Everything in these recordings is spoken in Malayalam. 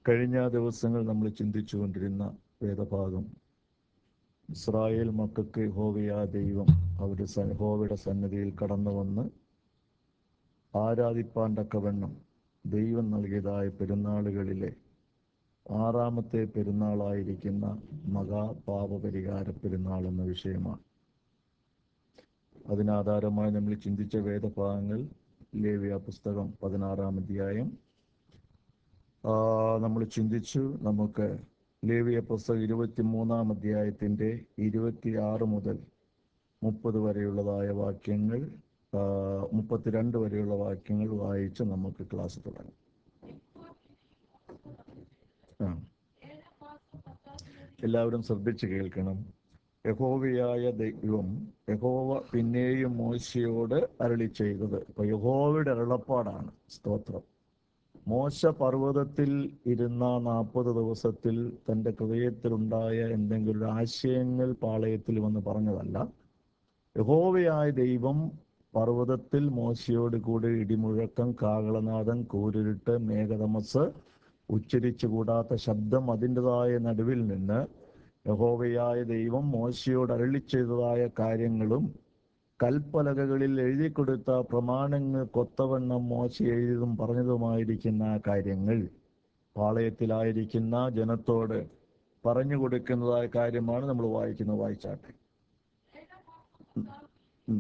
കഴിഞ്ഞ ദിവസങ്ങൾ നമ്മൾ ചിന്തിച്ചുകൊണ്ടിരുന്ന വേദഭാഗം ഇസ്രായേൽ മക്കൾക്ക് യഹോവയാ ദൈവം അവരുടെ സ- യഹോവയുടെ സന്നിധിയിൽ കടന്നു വന്ന് ആരാധിപ്പാൻ തക്കവണ്ണം ദൈവം നൽകിയതായ പെരുന്നാളുകളിലെ ആറാമത്തെ പെരുന്നാളായിരിക്കുന്ന മഹാപാപപരിഹാര പെരുന്നാൾ എന്ന വിഷയമാണ് അതിനാധാരമായി നമ്മൾ ചിന്തിച്ച വേദഭാഗങ്ങൾ ലേവ്യ പുസ്തകം പതിനാറാം അധ്യായം ആ, നമ്മൾ ചിന്തിച്ചു നമുക്ക് ലേവിയ പുസ്തകം ഇരുപത്തി മൂന്നാം അധ്യായത്തിന്റെ ഇരുപത്തി ആറ് മുതൽ മുപ്പത് വരെയുള്ളതായ വാക്യങ്ങൾ ആ, മുപ്പത്തിരണ്ട് വരെയുള്ള വാക്യങ്ങൾ വായിച്ച് നമുക്ക് ക്ലാസ് തുടങ്ങാം ആ എല്ലാവരും ശ്രദ്ധിച്ച് കേൾക്കണം യഹോവയായ ദൈവം യഹോവ പിന്നെയും മോശയോട് അരളി ചെയ്തത് അപ്പൊ യഹോവയുടെ അരുളപ്പാടാണ് സ്തോത്രം മോശ പർവ്വതത്തിൽ ഇരുന്ന നാൽപ്പത് ദിവസത്തിൽ തൻ്റെ ഹൃദയത്തിലുണ്ടായ എന്തെങ്കിലും ഒരു ആശയങ്ങൾ പാളയത്തിൽ വന്ന് പറഞ്ഞതല്ല യഹോവയായ ദൈവം പർവ്വതത്തിൽ മോശയോട് കൂടി ഇടിമുഴക്കം കാകളനാദം കൂരിരുട്ട് മേഘതമസ് ഉച്ചരിച്ചുകൂടാത്ത ശബ്ദം അതിൻ്റെതായ നടുവിൽ നിന്ന് യഹോവയായ ദൈവം മോശയോട് അരളി ചെയ്തതായ കാര്യങ്ങളും കൽപ്പലകകളിൽ എഴുതി കൊടുത്ത പ്രമാണങ്ങൾ കൊത്തവണ്ണം മോശ എഴുതിയതും പറഞ്ഞതുമായിരിക്കുന്ന കാര്യങ്ങൾ പാളയത്തിലായിരിക്കുന്ന ജനത്തോട് പറഞ്ഞു കൊടുക്കുന്നതായ കാര്യമാണ് നമ്മൾ വായിക്കുന്നത് വായിച്ചാട്ടെ ഉം.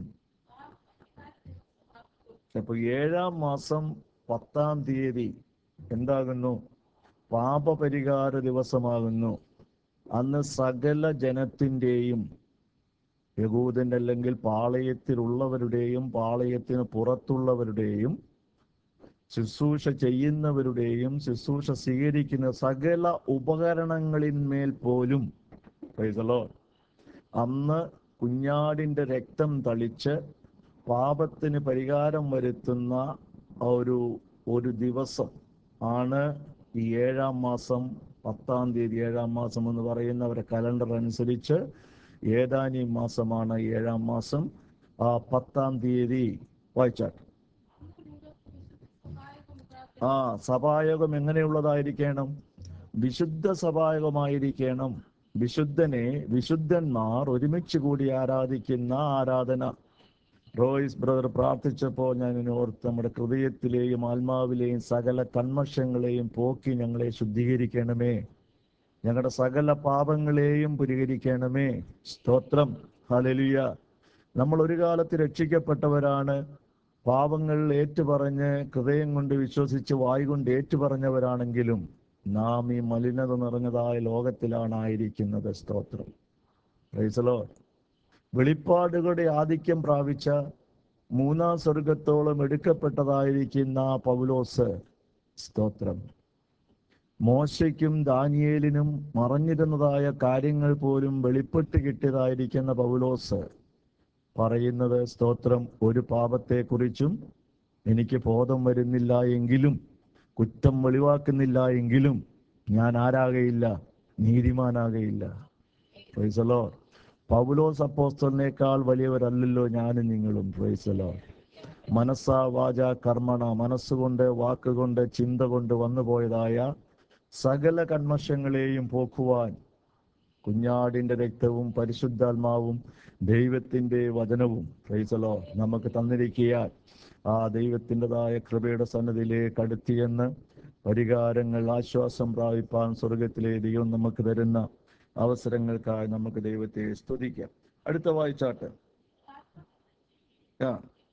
അപ്പൊ ഏഴാം മാസം പത്താം തീയതി എന്താകുന്നു പാപപരിഹാര ദിവസമാകുന്നു അന്ന് സകല ജനത്തിൻ്റെയും യഹൂദൻ അല്ലെങ്കിൽ പാളയത്തിലുള്ളവരുടെയും പാളയത്തിന് പുറത്തുള്ളവരുടെയും ശുശ്രൂഷ ചെയ്യുന്നവരുടെയും ശുശ്രൂഷ സ്വീകരിക്കുന്ന സകല ഉപകരണങ്ങളിന്മേൽ പോലും praise the Lord, അന്ന് കുഞ്ഞാടിന്റെ രക്തം തളിച്ച് പാപത്തിന് പരിഹാരം വരുത്തുന്ന ഒരു ഒരു ദിവസം ആണ് ഈ ഏഴാം മാസം പത്താം തീയതി ഏഴാം മാസം എന്ന് പറയുന്നവരെ കലണ്ടർ അനുസരിച്ച് ഏതാനി മാസമാണ് ഏഴാം മാസം ആ പത്താം തീയതി വായിച്ചാട്ടെ ആ സഭായോഗം എങ്ങനെയുള്ളതായിരിക്കണം വിശുദ്ധ സഭായോഗമായിരിക്കണം വിശുദ്ധനെ വിശുദ്ധന്മാർ ഒരുമിച്ച് കൂടി ആരാധിക്കുന്ന ആരാധന റോയ്സ് ബ്രദർ പ്രാർത്ഥിച്ചപ്പോൾ ഞാൻ ഇനി ഓർത്ത് നമ്മുടെ ഹൃദയത്തിലെയും ആത്മാവിലെയും സകല കന്മഷങ്ങളെയും പോക്കി ഞങ്ങളെ ശുദ്ധീകരിക്കണമേ ഞങ്ങളുടെ സകല പാപങ്ങളെയും പരിഹരിക്കണമേ സ്തോത്രം ഹലലിയ നമ്മൾ ഒരു കാലത്ത് രക്ഷിക്കപ്പെട്ടവരാണ് പാപങ്ങൾ ഏറ്റുപറഞ്ഞ് ഹൃദയം കൊണ്ട് വിശ്വസിച്ച് വായ് കൊണ്ട് ഏറ്റുപറഞ്ഞവരാണെങ്കിലും നാം ഈ മലിനത നിറഞ്ഞതായ ലോകത്തിലാണ് ആയിരിക്കുന്നത് സ്തോത്രം പ്രൈസലോ വെളിപ്പാടുകളുടെ ആധിക്യം പ്രാപിച്ച മൂന്നാം സ്വർഗത്തോളം എടുക്കപ്പെട്ടതായിരിക്കുന്ന പൗലോസ് സ്തോത്രം മോശയ്ക്കും ദാനിയേലിനും മറഞ്ഞിരുന്നതായ കാര്യങ്ങൾ പോലും വെളിപ്പെട്ട് കിട്ടിയതായിരിക്കുന്ന പൗലോസ് പറയുന്നത് സ്തോത്രം ഒരു പാപത്തെക്കുറിച്ചും എനിക്ക് ബോധം വരുന്നില്ല എങ്കിലും കുറ്റം വെളിവാക്കുന്നില്ല എങ്കിലും ഞാൻ ആരാകയില്ല നീതിമാനാകയില്ല പ്രൈസലോ പൗലോസ് അപ്പോസ്തലിനേക്കാൾ വലിയവരല്ലല്ലോ ഞാനും നിങ്ങളും പ്രൈസലോ മനസ്സ വാച കർമ്മണ മനസ്സുകൊണ്ട് വാക്കുകൊണ്ട് ചിന്ത കൊണ്ട് വന്നുപോയതായ സകല കന്മഷങ്ങളെയും പോക്കുവാൻ കുഞ്ഞാടിന്റെ രക്തവും പരിശുദ്ധാത്മാവും ദൈവത്തിന്റെ വചനവും പ്രൈസലോ നമുക്ക് തന്നിരിക്കിയാൽ ആ ദൈവത്തിൻ്റെതായ കൃപയുടെ സന്നദ്ധിയിലേക്ക് അടുത്തിയെന്ന് പരിഹാരങ്ങൾ ആശ്വാസം പ്രാപിപ്പാൻ സ്വർഗത്തിലെ ദൈവം നമുക്ക് തരുന്ന അവസരങ്ങൾക്കായി നമുക്ക് ദൈവത്തെ സ്തുതിക്കാം അടുത്ത വായിച്ചാട്ട് ആ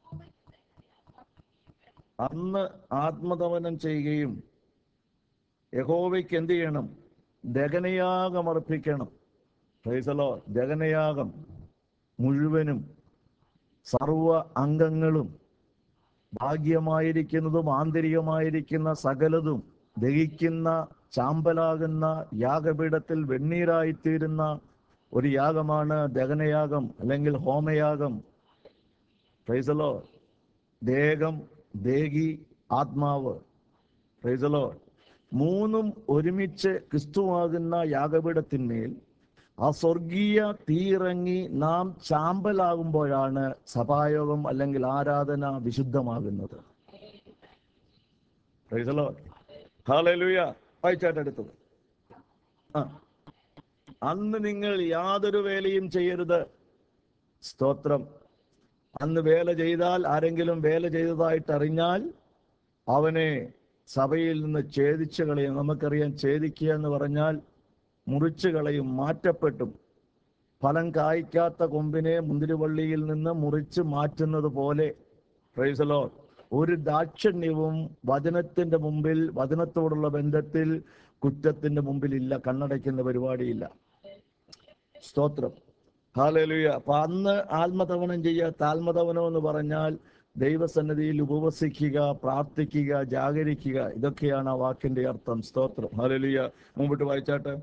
അന്ന് ആത്മതമനം ചെയ്യുകയും യഹോവയ്ക്ക് എന്ത് ചെയ്യണം ദഹനയാഗം അർപ്പിക്കണം പ്രൈസലോ ദഹനയാഗം മുഴുവനും സർവ അംഗങ്ങളും ഭാഗ്യമായിരിക്കുന്നതും ആന്തരികമായിരിക്കുന്ന സകലതും ദഹിക്കുന്ന ചാമ്പലാകുന്ന യാഗപീഠത്തിൽ വെണ്ണീരായിത്തീരുന്ന ഒരു യാഗമാണ് ദഹനയാഗം അല്ലെങ്കിൽ ഹോമയാഗം പ്രൈസലോ ദേഹം ദേഹി ആത്മാവ് പ്രൈസലോ മൂന്നും ഒരുമിച്ച് ക്രിസ്തുവാകുന്ന യാഗപീഠത്തിന്മേൽ ആ സ്വർഗീയ തീയിറങ്ങി നാം ചാമ്പലാകുമ്പോഴാണ് സഭായോഗം അല്ലെങ്കിൽ ആരാധന വിശുദ്ധമാകുന്നത് Praise the Lord. Hallelujah. വായിച്ചാട്ട് എടുത്തത് ആ അന്ന് നിങ്ങൾ യാതൊരു വേലയും ചെയ്യരുത് സ്തോത്രം അന്ന് വേല ചെയ്താൽ ആരെങ്കിലും വേല ചെയ്തതായിട്ട് അറിഞ്ഞാൽ അവനെ സഭയിൽ നിന്ന് ഛേദിച്ചു കളയും നമുക്കറിയാം ഛേദിക്കുക എന്ന് പറഞ്ഞാൽ മുറിച്ചു കളയും മാറ്റപ്പെട്ടും ഫലം കായ്ക്കാത്ത കൊമ്പിനെ മുന്തിരിവള്ളിയിൽ നിന്ന് മുറിച്ച് മാറ്റുന്നത് പോലെ പ്രൈസലോ ഒരു ദാക്ഷിണ്യവും വചനത്തിന്റെ മുമ്പിൽ വചനത്തോടുള്ള ബന്ധത്തിൽ കുറ്റത്തിന്റെ മുമ്പിൽ ഇല്ല കണ്ണടയ്ക്കുന്ന പരിപാടിയില്ല സ്തോത്രം ഹാലലുയ അപ്പൊ അന്ന് ആത്മതവനം ചെയ്യാത്ത ആത്മതവനം എന്ന് പറഞ്ഞാൽ ദൈവസന്നിധിയിൽ ഉപവസിക്കുക പ്രാർത്ഥിക്കുക ജാഗരിക്കുക ഇതൊക്കെയാണ് ആ വാക്കിന്റെ അർത്ഥം സ്തോത്രം ഹാലലുയ മുമ്പിട്ട് വായിച്ചാട്ടെ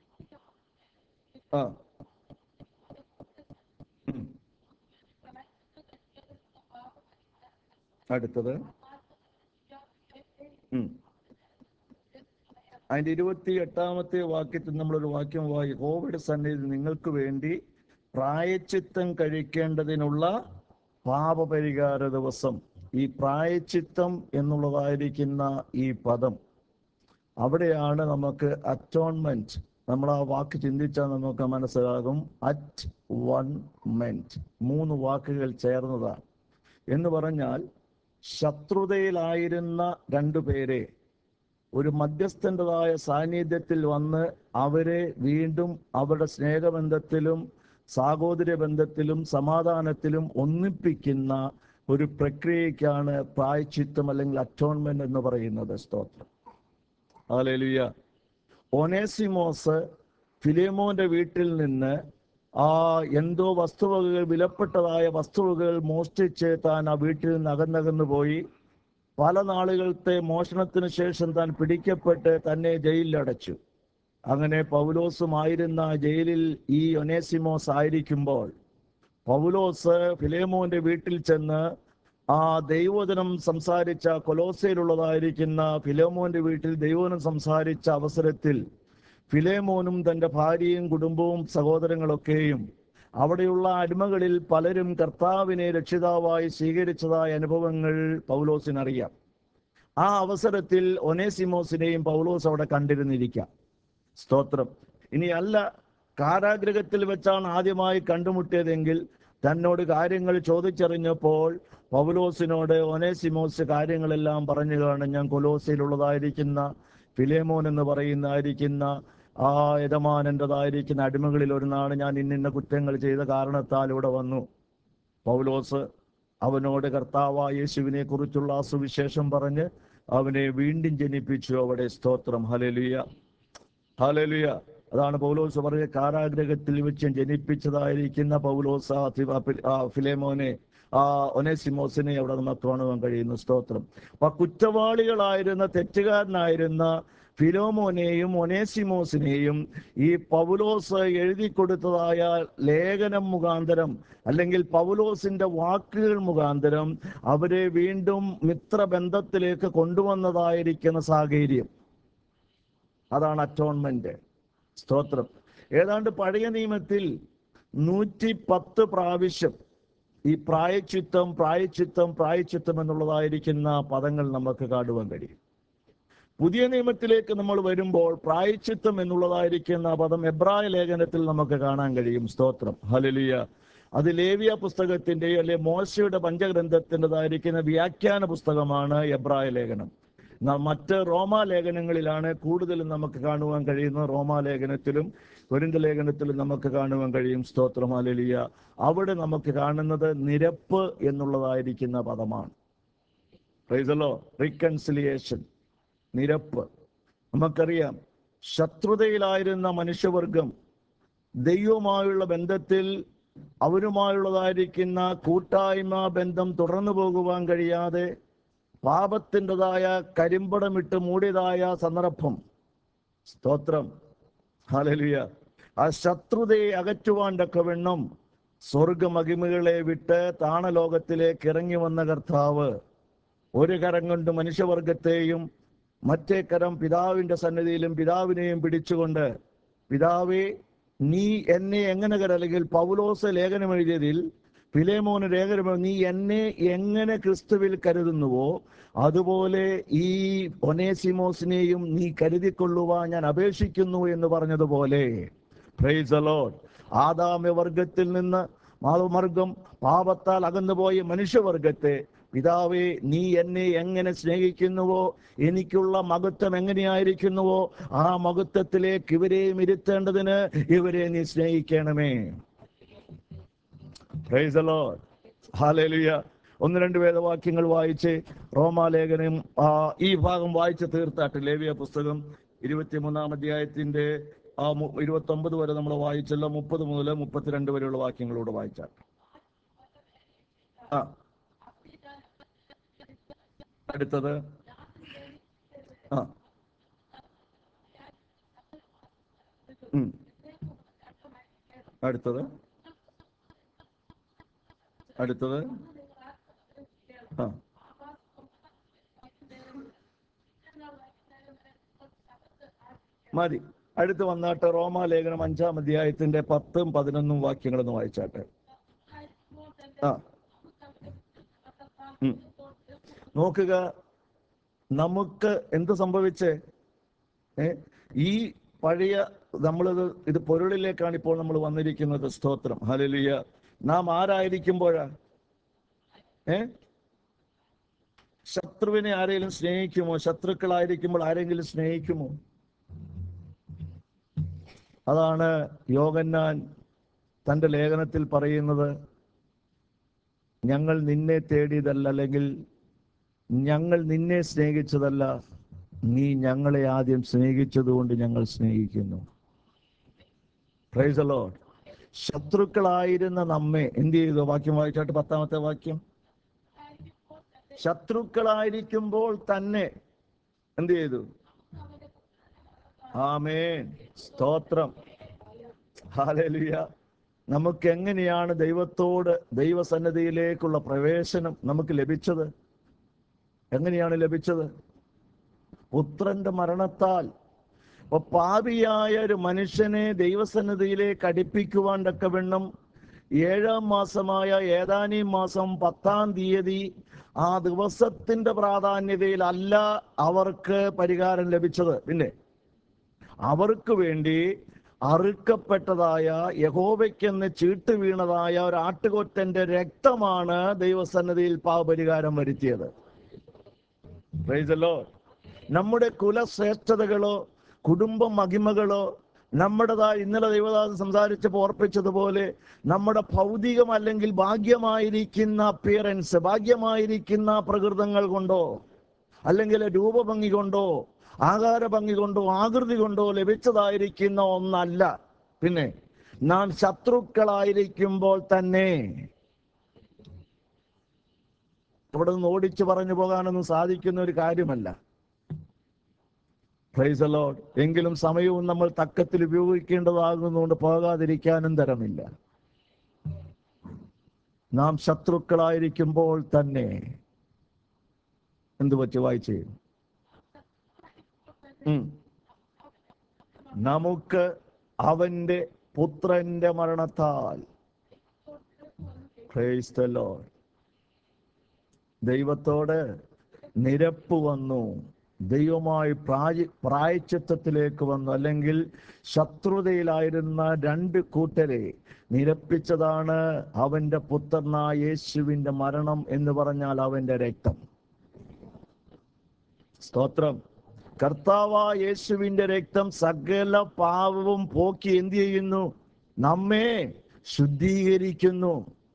ആ ഉം. അടുത്തത് ഉം. അതിന്റെ ഇരുപത്തി എട്ടാമത്തെ വാക്യത്തിൽ നമ്മളൊരു വാക്യം വായി കോവിഡ് സന്നിധി നിങ്ങൾക്ക് വേണ്ടി പ്രായച്ചിത്തം കഴിക്കേണ്ടതിനുള്ള പാപപരിഹാര ദിവസം ഈ പ്രായച്ചിത്തം എന്നുള്ളതായിരിക്കുന്ന ഈ പദം അവിടെയാണ് നമുക്ക് അറ്റോൺമെന്റ് നമ്മൾ ആ വാക്ക് ചിന്തിച്ചാൽ നമുക്ക് മനസ്സിലാകും അറ്റ് വൺ മെന്റ് മൂന്ന് വാക്കുകൾ ചേർന്നതാണ് എന്ന് പറഞ്ഞാൽ ശത്രുതയിലായിരുന്ന രണ്ടു പേരെ ഒരു മധ്യസ്ഥൻ്റെതായ സാന്നിധ്യത്തിൽ വന്ന് അവരെ വീണ്ടും അവരുടെ സ്നേഹബന്ധത്തിലും സാഹോദര്യ ബന്ധത്തിലും സമാധാനത്തിലും ഒന്നിപ്പിക്കുന്ന ഒരു പ്രക്രിയയ്ക്കാണ് പ്രായച്ചിത്തം അല്ലെങ്കിൽ അറ്റോൺമെന്റ് എന്ന് പറയുന്നത് സ്തോത്രം ഹാലേലുയ ഒനേസിമോസ് ഫിലേമോന്റെ വീട്ടിൽ നിന്ന് ആ എന്തോ വസ്തുവകകൾ വിലപ്പെട്ടതായ വസ്തുവകകൾ മോഷ്ടിച്ച് താൻ ആ വീട്ടിൽ നിന്ന് അകന്നകന്നു പോയി പല നാളുകളത്തെ മോഷണത്തിന് ശേഷം താൻ പിടിക്കപ്പെട്ട് തന്നെ ജയിലിലടച്ചു അങ്ങനെ പൗലോസുമായിരുന്ന ജയിലിൽ ഈ ഒനേസിമോസ് ആയിരിക്കുമ്പോൾ പൗലോസ് ഫിലേമോന്റെ വീട്ടിൽ ചെന്ന് ആ ദൈവവചനം സംസാരിച്ച കൊലോസയിലുള്ളതായിരിക്കുന്ന ഫിലേമോന്റെ വീട്ടിൽ ദൈവവചനം സംസാരിച്ച അവസരത്തിൽ ഫിലേമോനും തന്റെ ഭാര്യയും കുടുംബവും സഹോദരങ്ങളൊക്കെയും അവിടെയുള്ള അടിമകളിൽ പലരും കർത്താവിനെ രക്ഷിതാവായി സ്വീകരിച്ചതായ അനുഭവങ്ങൾ പൗലോസിനറിയാം ആ അവസരത്തിൽ ഒനേസിമോസിനെയും പൗലോസ് അവിടെ കണ്ടിരുന്നിരിക്കാം സ്തോത്രം ഇനി അല്ല കാരാഗ്രഹത്തിൽ വെച്ചാണ് ആദ്യമായി കണ്ടുമുട്ടിയതെങ്കിൽ തന്നോട് കാര്യങ്ങൾ ചോദിച്ചറിഞ്ഞപ്പോൾ പൗലോസിനോട് ഒനേസിമോസ് കാര്യങ്ങളെല്ലാം പറഞ്ഞു കാണും ഞാൻ കൊലോസയിലുള്ളതായിരിക്കുന്ന ഫിലേമോൻ എന്ന് പറയുന്നതായിരിക്കുന്ന ആ യജമാനൻ്റെതായിരിക്കുന്ന അടിമകളിൽ ഒരു നാട് ഞാൻ ഇന്നിന്ന കുറ്റങ്ങൾ ചെയ്ത കാരണത്താൽ ഇവിടെ വന്നു പൗലോസ് അവനോട് കർത്താവായ യേശുവിനെ കുറിച്ചുള്ള ആ സുവിശേഷം പറഞ്ഞ് അവനെ വീണ്ടും ജനിപ്പിച്ചു അവിടെ സ്തോത്രം ഹലലുയ ഹലലുയ അതാണ് പൗലോസ് പറഞ്ഞ കാരാഗ്രഹത്തിൽ വെച്ച് ജനിപ്പിച്ചതായിരിക്കുന്ന പൗലോസ് ആ ഫി- ആ ഫി- ആ ഫിലേമോനെ ആ ഒനേസിമോസിനെ അവിടെ നമുക്ക് കാണുവാൻ കഴിയുന്നു സ്തോത്രം അപ്പൊ കുറ്റവാളികളായിരുന്ന തെറ്റുകാരനായിരുന്ന ഫിലോമോനെയും ഒനേസിമോസിനെയും ഈ പൗലോസ് എഴുതി കൊടുത്തതായ ലേഖനം മുഖാന്തരം അല്ലെങ്കിൽ പൗലോസിന്റെ വാക്കുകൾ മുഖാന്തരം അവരെ വീണ്ടും മിത്രബന്ധത്തിലേക്ക് കൊണ്ടുവന്നതായിരിക്കുന്ന സാഹചര്യം അതാണ് അറ്റോൺമെന്റ് സ്തോത്രം ഏതാണ്ട് പഴയ നിയമത്തിൽ നൂറ്റി പത്ത് പ്രാവശ്യം ഈ പ്രായച്ചിത്തം പ്രായച്ചിത്തം പ്രായച്ചിത്തം എന്നുള്ളതായിരിക്കുന്ന പദങ്ങൾ നമുക്ക് കാണുവാൻ കഴിയും പുതിയ നിയമത്തിലേക്ക് നമ്മൾ വരുമ്പോൾ പ്രായച്ചിത്തം എന്നുള്ളതായിരിക്കുന്ന ആ പദം എബ്രായ ലേഖനത്തിൽ നമുക്ക് കാണാൻ കഴിയും സ്തോത്രം ഹലലിയ അത് ലേവിയ പുസ്തകത്തിന്റെ അല്ലെ മോശയുടെ പഞ്ചഗ്രന്ഥത്തിൻ്റെതായിരിക്കുന്ന വ്യാഖ്യാന പുസ്തകമാണ് എബ്രായ ലേഖനം ന- മറ്റ് റോമാ ലേഖനങ്ങളിലാണ് കൂടുതലും നമുക്ക് കാണുവാൻ കഴിയുന്നത് റോമാ ലേഖനത്തിലും കൊരിന്ത ലേഖനത്തിലും നമുക്ക് കാണുവാൻ കഴിയും സ്തോത്രം ഹലലിയ അവിടെ നമുക്ക് കാണുന്നത് നിരപ്പ് എന്നുള്ളതായിരിക്കുന്ന പദമാണ് പ്രൈസലോ റീകൺസിലിയേഷൻ നിരപ്പ് നമുക്കറിയാം ശത്രുതയിലായിരുന്ന മനുഷ്യവർഗം ദൈവവുമായുള്ള ബന്ധത്തിൽ അവരുമായുള്ളതായിരിക്കുന്ന കൂട്ടായ്മ ബന്ധം തുടർന്നു പോകുവാൻ കഴിയാതെ പാപത്തിൻ്റെതായ കരിമ്പടമിട്ട് മൂടിയതായ സന്ദർഭം സ്തോത്രം ഹലലിയ ആ ശത്രുതയെ അകറ്റുവാൻ തക്കവണ്ണം സ്വർഗമഹിമകളെ വിട്ട് താണലോകത്തിലേക്ക് ഇറങ്ങി വന്ന കർത്താവ് ഒരു കരം കൊണ്ട് മനുഷ്യവർഗത്തെയും മറ്റേ കരം പിതാവിന്റെ സന്നിധിയിലും പിതാവിനെയും പിടിച്ചുകൊണ്ട് പിതാവേ നീ എന്നെ എങ്ങനെ കര അല്ലെങ്കിൽ പൗലോസ് ലേഖനം എഴുതിയതിൽ ഫിലേമോന് രേഖ നീ എന്നെ എങ്ങനെ ക്രിസ്തുവിൽ കരുതുന്നുവോ അതുപോലെ ഈ ഒനേസിമോസിനെയും നീ കരുതിക്കൊള്ളുവാൻ ഞാൻ അപേക്ഷിക്കുന്നു എന്ന് പറഞ്ഞതുപോലെ പ്രൈസ് ലോഡ് ആദാമ്യ വർഗത്തിൽ നിന്ന് മാതൃവർഗം പാപത്താൽ അകന്നുപോയ മനുഷ്യവർഗത്തെ പിതാവേ നീ എന്നെ എങ്ങനെ സ്നേഹിക്കുന്നുവോ എനിക്കുള്ള മഹത്വം എങ്ങനെയായിരിക്കുന്നുവോ ആ മഹത്വത്തിലേക്ക് ഇവരെയും ഇരുത്തേണ്ടതിന് ഇവരെ നീ സ്നേഹിക്കണമേ പ്രൈസ് ലോഡ് ഹാലേലുയ ഒന്ന് രണ്ട് വേദവാക്യങ്ങൾ വായിച്ച് റോമാലേഖനം ആ, ഈ ഭാഗം വായിച്ച് തീർത്താട്ട് ലേവിയ പുസ്തകം ഇരുപത്തിമൂന്നാം അധ്യായത്തിന്റെ ആ ഇരുപത്തി ഒമ്പത് വരെ നമ്മൾ വായിച്ചല്ലോ മുപ്പത് മുതൽ മുപ്പത്തിരണ്ട് വരെയുള്ള വാക്യങ്ങളോട് വായിച്ചാൽ ആ അടുത്തത് ആ ഉം. അടുത്തത് അടുത്തത് ആ മതി അടുത്ത് വന്നാട്ട് റോമാലേഖനം അഞ്ചാം അധ്യായത്തിന്റെ പത്തും പതിനൊന്നും വാക്യങ്ങളൊന്ന് വായിച്ചാട്ടെ ആ ഉം. നോക്കുക നമുക്ക് എന്ത് സംഭവിച്ചേ ഏ ഈ പഴയ നമ്മളിത് ഇത് പൊരുളിലേക്കാണ് ഇപ്പോൾ നമ്മൾ വന്നിരിക്കുന്നത് സ്തോത്രം ഹലലിയ നാം ആരായിരിക്കുമ്പോഴാ ഏ ശത്രുവിനെ ആരെങ്കിലും സ്നേഹിക്കുമോ ശത്രുക്കളായിരിക്കുമ്പോൾ ആരെങ്കിലും സ്നേഹിക്കുമോ അതാണ് യോഗന്നാൻ തന്റെ ലേഖനത്തിൽ പറയുന്നത് ഞങ്ങൾ നിന്നെ തേടിയതല്ല അല്ലെങ്കിൽ ഞങ്ങൾ നിന്നെ സ്നേഹിച്ചതല്ല നീ ഞങ്ങളെ ആദ്യം സ്നേഹിച്ചതുകൊണ്ട് ഞങ്ങൾ സ്നേഹിക്കുന്നു പ്രൈസ് ലോഡ് ശത്രുക്കളായിരുന്ന നമ്മെ എന്ത് ചെയ്തു വാക്യം വായിച്ചാട്ട് പത്താമത്തെ വാക്യം ശത്രുക്കളായിരിക്കുമ്പോൾ തന്നെ എന്ത് ചെയ്തു ആമേൻ സ്തോത്രം ഹാലേലുയ നമുക്ക് എങ്ങനെയാണ് ദൈവത്തോട് ദൈവസന്നദ്ധിയിലേക്കുള്ള പ്രവേശനം നമുക്ക് ലഭിച്ചത് എങ്ങനെയാണ് ലഭിച്ചത് പുത്രന്റെ മരണത്താൽ അപ്പൊ പാപിയായ ഒരു മനുഷ്യനെ ദൈവസന്നിധിയിലേക്ക് അടുപ്പിക്കുവാൻ തക്കവണ്ണം ഏഴാം മാസമായ ഏതാനും മാസം പത്താം തീയതി ആ ദിവസത്തിന്റെ പ്രാധാന്യതയിലല്ല അവർക്ക് പരിഹാരം ലഭിച്ചത് പിന്നെ അവർക്ക് വേണ്ടി അറുക്കപ്പെട്ടതായ യഹോവയ്ക്കെന്ന് ചീട്ട് വീണതായ ഒരു ആട്ടുകൊറ്റന്റെ രക്തമാണ് ദൈവസന്നിധിയിൽ പാവപരിഹാരം വരുത്തിയത് Praise the Lord. നമ്മുടെ കുലശ്രേഷ്ഠതകളോ കുടുംബ മഹിമകളോ നമ്മുടേതായ ഇന്നലെ ദൈവദാസൻ സംസാരിച്ചപ്പോൾ ഓർപ്പിച്ചതുപോലെ നമ്മുടെ ഭൗതികം അല്ലെങ്കിൽ ഭാഗ്യമായിരിക്കുന്ന അപ്പിയറൻസ് ഭാഗ്യമായിരിക്കുന്ന പ്രകൃതങ്ങൾ കൊണ്ടോ അല്ലെങ്കിൽ രൂപഭംഗി കൊണ്ടോ ആകാര ഭംഗി കൊണ്ടോ ആകൃതി കൊണ്ടോ ലഭിച്ചതായിരിക്കുന്ന ഒന്നല്ല പിന്നെ നാം ശത്രുക്കളായിരിക്കുമ്പോൾ തന്നെ അവിടെ നിന്ന് ഓടിച്ചു പറഞ്ഞു പോകാനൊന്നും സാധിക്കുന്ന ഒരു കാര്യമല്ല പ്രൈസ് the Lord. എങ്കിലും സമയവും നമ്മൾ തക്കത്തിൽ ഉപയോഗിക്കേണ്ടതാകുന്നതുകൊണ്ട് പോകാതിരിക്കാനും തരമില്ല നാം ശത്രുക്കളായിരിക്കുമ്പോൾ തന്നെ എന്ത് പറ്റി വായിച്ചേ ഉം. നമുക്ക് അവന്റെ പുത്രന്റെ മരണത്താൽ Praise the Lord. ദൈവത്തോട് നിരപ്പ് വന്നു ദൈവമായി പ്രായ പ്രായച്ചിത്തത്തിലേക്ക് വന്നു അല്ലെങ്കിൽ ശത്രുതയിലായിരുന്ന രണ്ട് കൂട്ടരെ നിരപ്പിച്ചതാണ് അവന്റെ പുത്രനായ യേശുവിന്റെ മരണം എന്ന് പറഞ്ഞാൽ അവന്റെ രക്തം സ്തോത്രം കർത്താവായ യേശുവിന്റെ രക്തം സകല പാവവും പോക്കി എന്ത് ചെയ്യുന്നു നമ്മെ ശുദ്ധീകരിക്കുന്നു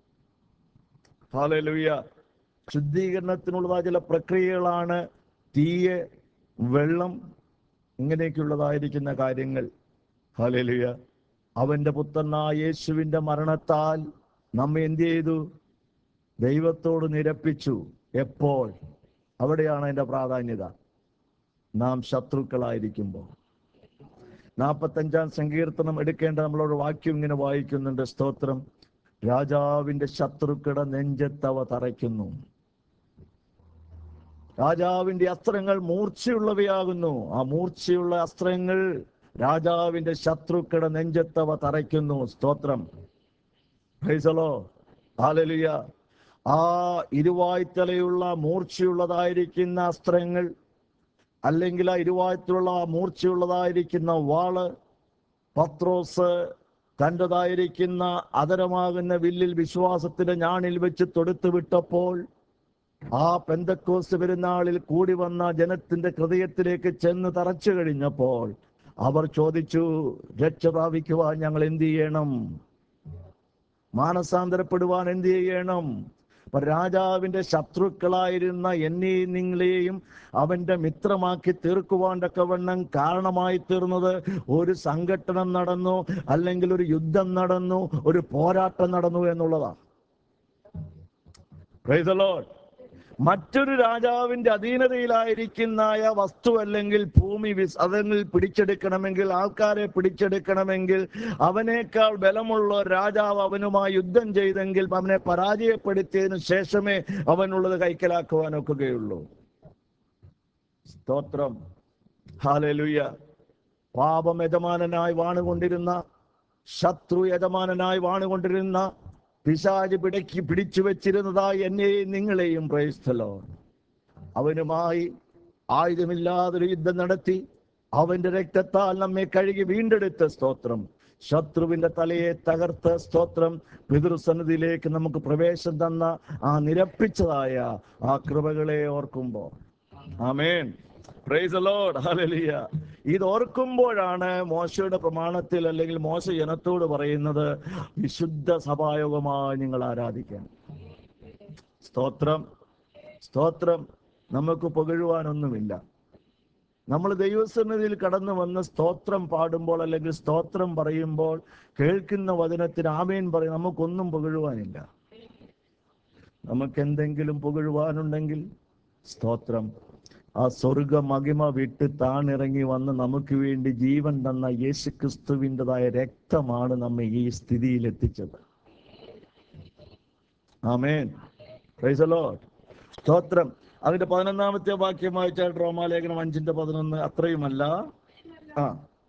ഹാലലുയ ശുദ്ധീകരണത്തിനുള്ളതായ ചില പ്രക്രിയകളാണ് തീയ് വെള്ളം ഇങ്ങനെയൊക്കെയുള്ളതായിരിക്കുന്ന കാര്യങ്ങൾ ഹാലലുയ അവന്റെ പുത്രനായ യേശുവിന്റെ മരണത്താൽ നമ്മെ എന്ത് ചെയ്തു ദൈവത്തോട് നിരപ്പിച്ചു എപ്പോൾ അവിടെയാണ് അതിന്റെ പ്രാധാന്യത നാം ശത്രുക്കളായിരിക്കുമ്പോൾ നാൽപ്പത്തഞ്ചാം സങ്കീർത്തനം എടുക്കേണ്ട നമ്മളോട് വാക്യം ഇങ്ങനെ വായിക്കുന്നുണ്ട് സ്തോത്രം രാജാവിന്റെ ശത്രുക്കളുടെ നെഞ്ചത്തവ തറയ്ക്കുന്നു രാജാവിന്റെ അസ്ത്രങ്ങൾ മൂർച്ചയുള്ളവയാകുന്നു ആ മൂർച്ചയുള്ള അസ്ത്രങ്ങൾ രാജാവിന്റെ ശത്രുക്കളുടെ നെഞ്ചത്തവ തറയ്ക്കുന്നു സ്തോത്രം ഫൈസലോ ഹാലലുയ ആ ഇരുവായ്ത്തലയുള്ള മൂർച്ചയുള്ളതായിരിക്കുന്ന അസ്ത്രങ്ങൾ അല്ലെങ്കിൽ ആ ഇരുവായത്തിലുള്ള മൂർച്ചയുള്ളതായിരിക്കുന്ന വാള് പത്രോസ് തൻ്റെതായിരിക്കുന്ന അതരമാകുന്ന വില്ലിൽ വിശ്വാസത്തിന്റെ ഞാണിൽ വെച്ച് തൊടുത്തു വിട്ടപ്പോൾ ആ പെന്തക്കോസ് പെരുന്നാളിൽ കൂടി വന്ന ജനത്തിന്റെ ഹൃദയത്തിലേക്ക് ചെന്ന് തറച്ചു കഴിഞ്ഞപ്പോൾ അവർ ചോദിച്ചു രക്ഷ പ്രാപിക്കുവാൻ ഞങ്ങൾ എന്ത് ചെയ്യണം മാനസാന്തരപ്പെടുവാൻ എന്ത് ചെയ്യണം അപ്പൊ രാജാവിന്റെ ശത്രുക്കളായിരുന്ന എന്നെയും നിങ്ങളെയും അവന്റെ മിത്രമാക്കി തീർക്കുവാൻ തക്കവണ്ണം കാരണമായി തീർന്നത് ഒരു സംഘട്ടനം നടന്നു അല്ലെങ്കിൽ ഒരു യുദ്ധം നടന്നു ഒരു പോരാട്ടം നടന്നു എന്നുള്ളതാണ് Praise the Lord. മറ്റൊരു രാജാവിന്റെ അധീനതയിലായിരിക്കുന്ന വസ്തു അല്ലെങ്കിൽ ഭൂമി വിസ് അതിൽ പിടിച്ചെടുക്കണമെങ്കിൽ ആൾക്കാരെ പിടിച്ചെടുക്കണമെങ്കിൽ അവനേക്കാൾ ബലമുള്ള രാജാവ് അവനുമായി യുദ്ധം ചെയ്തെങ്കിൽ അവനെ പരാജയപ്പെടുത്തിയതിനു ശേഷമേ അവനുള്ളത് കൈക്കലാക്കുവാൻ ഒക്കുകയുള്ളൂ സ്തോത്രം ഹാലലുയ്യ പാപം യജമാനനായി വാണുകൊണ്ടിരുന്ന ശത്രു യജമാനനായി വാണുകൊണ്ടിരുന്ന പിശാജ് പിടക്കി പിടിച്ചു വെച്ചിരുന്നതായി എന്നെയും നിങ്ങളെയും പ്രയസ്ഥലോ അവനുമായി ആയുധമില്ലാതൊരു യുദ്ധം നടത്തി അവന്റെ രക്തത്താൽ നമ്മെ കഴുകി വീണ്ടെടുത്ത സ്തോത്രം ശത്രുവിന്റെ തലയെ തകർത്ത സ്തോത്രം പിതൃസന്നിധിയിലേക്ക് നമുക്ക് പ്രവേശം തന്ന ആ നിരപ്പിച്ചതായ ആ കൃപകളെ ഓർക്കുമ്പോൾ ആമേൻ പ്രൈസ് ലോഡ് ഹല്ലേലൂയ ഇത് ഓർക്കുമ്പോഴാണ് മോശയുടെ പ്രമാണത്തിൽ അല്ലെങ്കിൽ മോശ ജനത്തോട് പറയുന്നത് വിശുദ്ധ സഭായോഗമായി നിങ്ങൾ ആരാധിക്കാൻ സ്തോത്രം സ്തോത്രം നമുക്ക് പുകഴുവാനൊന്നുമില്ല നമ്മൾ ദൈവസന്നിധിയിൽ കടന്നു വന്ന് സ്തോത്രം പാടുമ്പോൾ അല്ലെങ്കിൽ സ്തോത്രം പറയുമ്പോൾ കേൾക്കുന്ന വചനത്തിന് ആമേൻ പറയും നമുക്കൊന്നും പുകഴുവാനില്ല നമുക്ക് എന്തെങ്കിലും പുകഴുവാനുണ്ടെങ്കിൽ സ്തോത്രം ആ സ്വർഗ മഹിമ വിട്ട് താണിറങ്ങി വന്ന് നമുക്ക് വേണ്ടി ജീവൻ തന്ന യേശു ക്രിസ്തുവിൻ്റെതായ രക്തമാണ് നമ്മെ ഈ സ്ഥിതിയിൽ എത്തിച്ചത് ആമേൻ പ്രൈസ് ലോർഡ് സ്തോത്രം അതിന്റെ പതിനൊന്നാമത്തെ വാക്യം വായിച്ചാൽ റോമാലേഖനം അഞ്ചിന്റെ പതിനൊന്ന് അത്രയുമല്ല ആ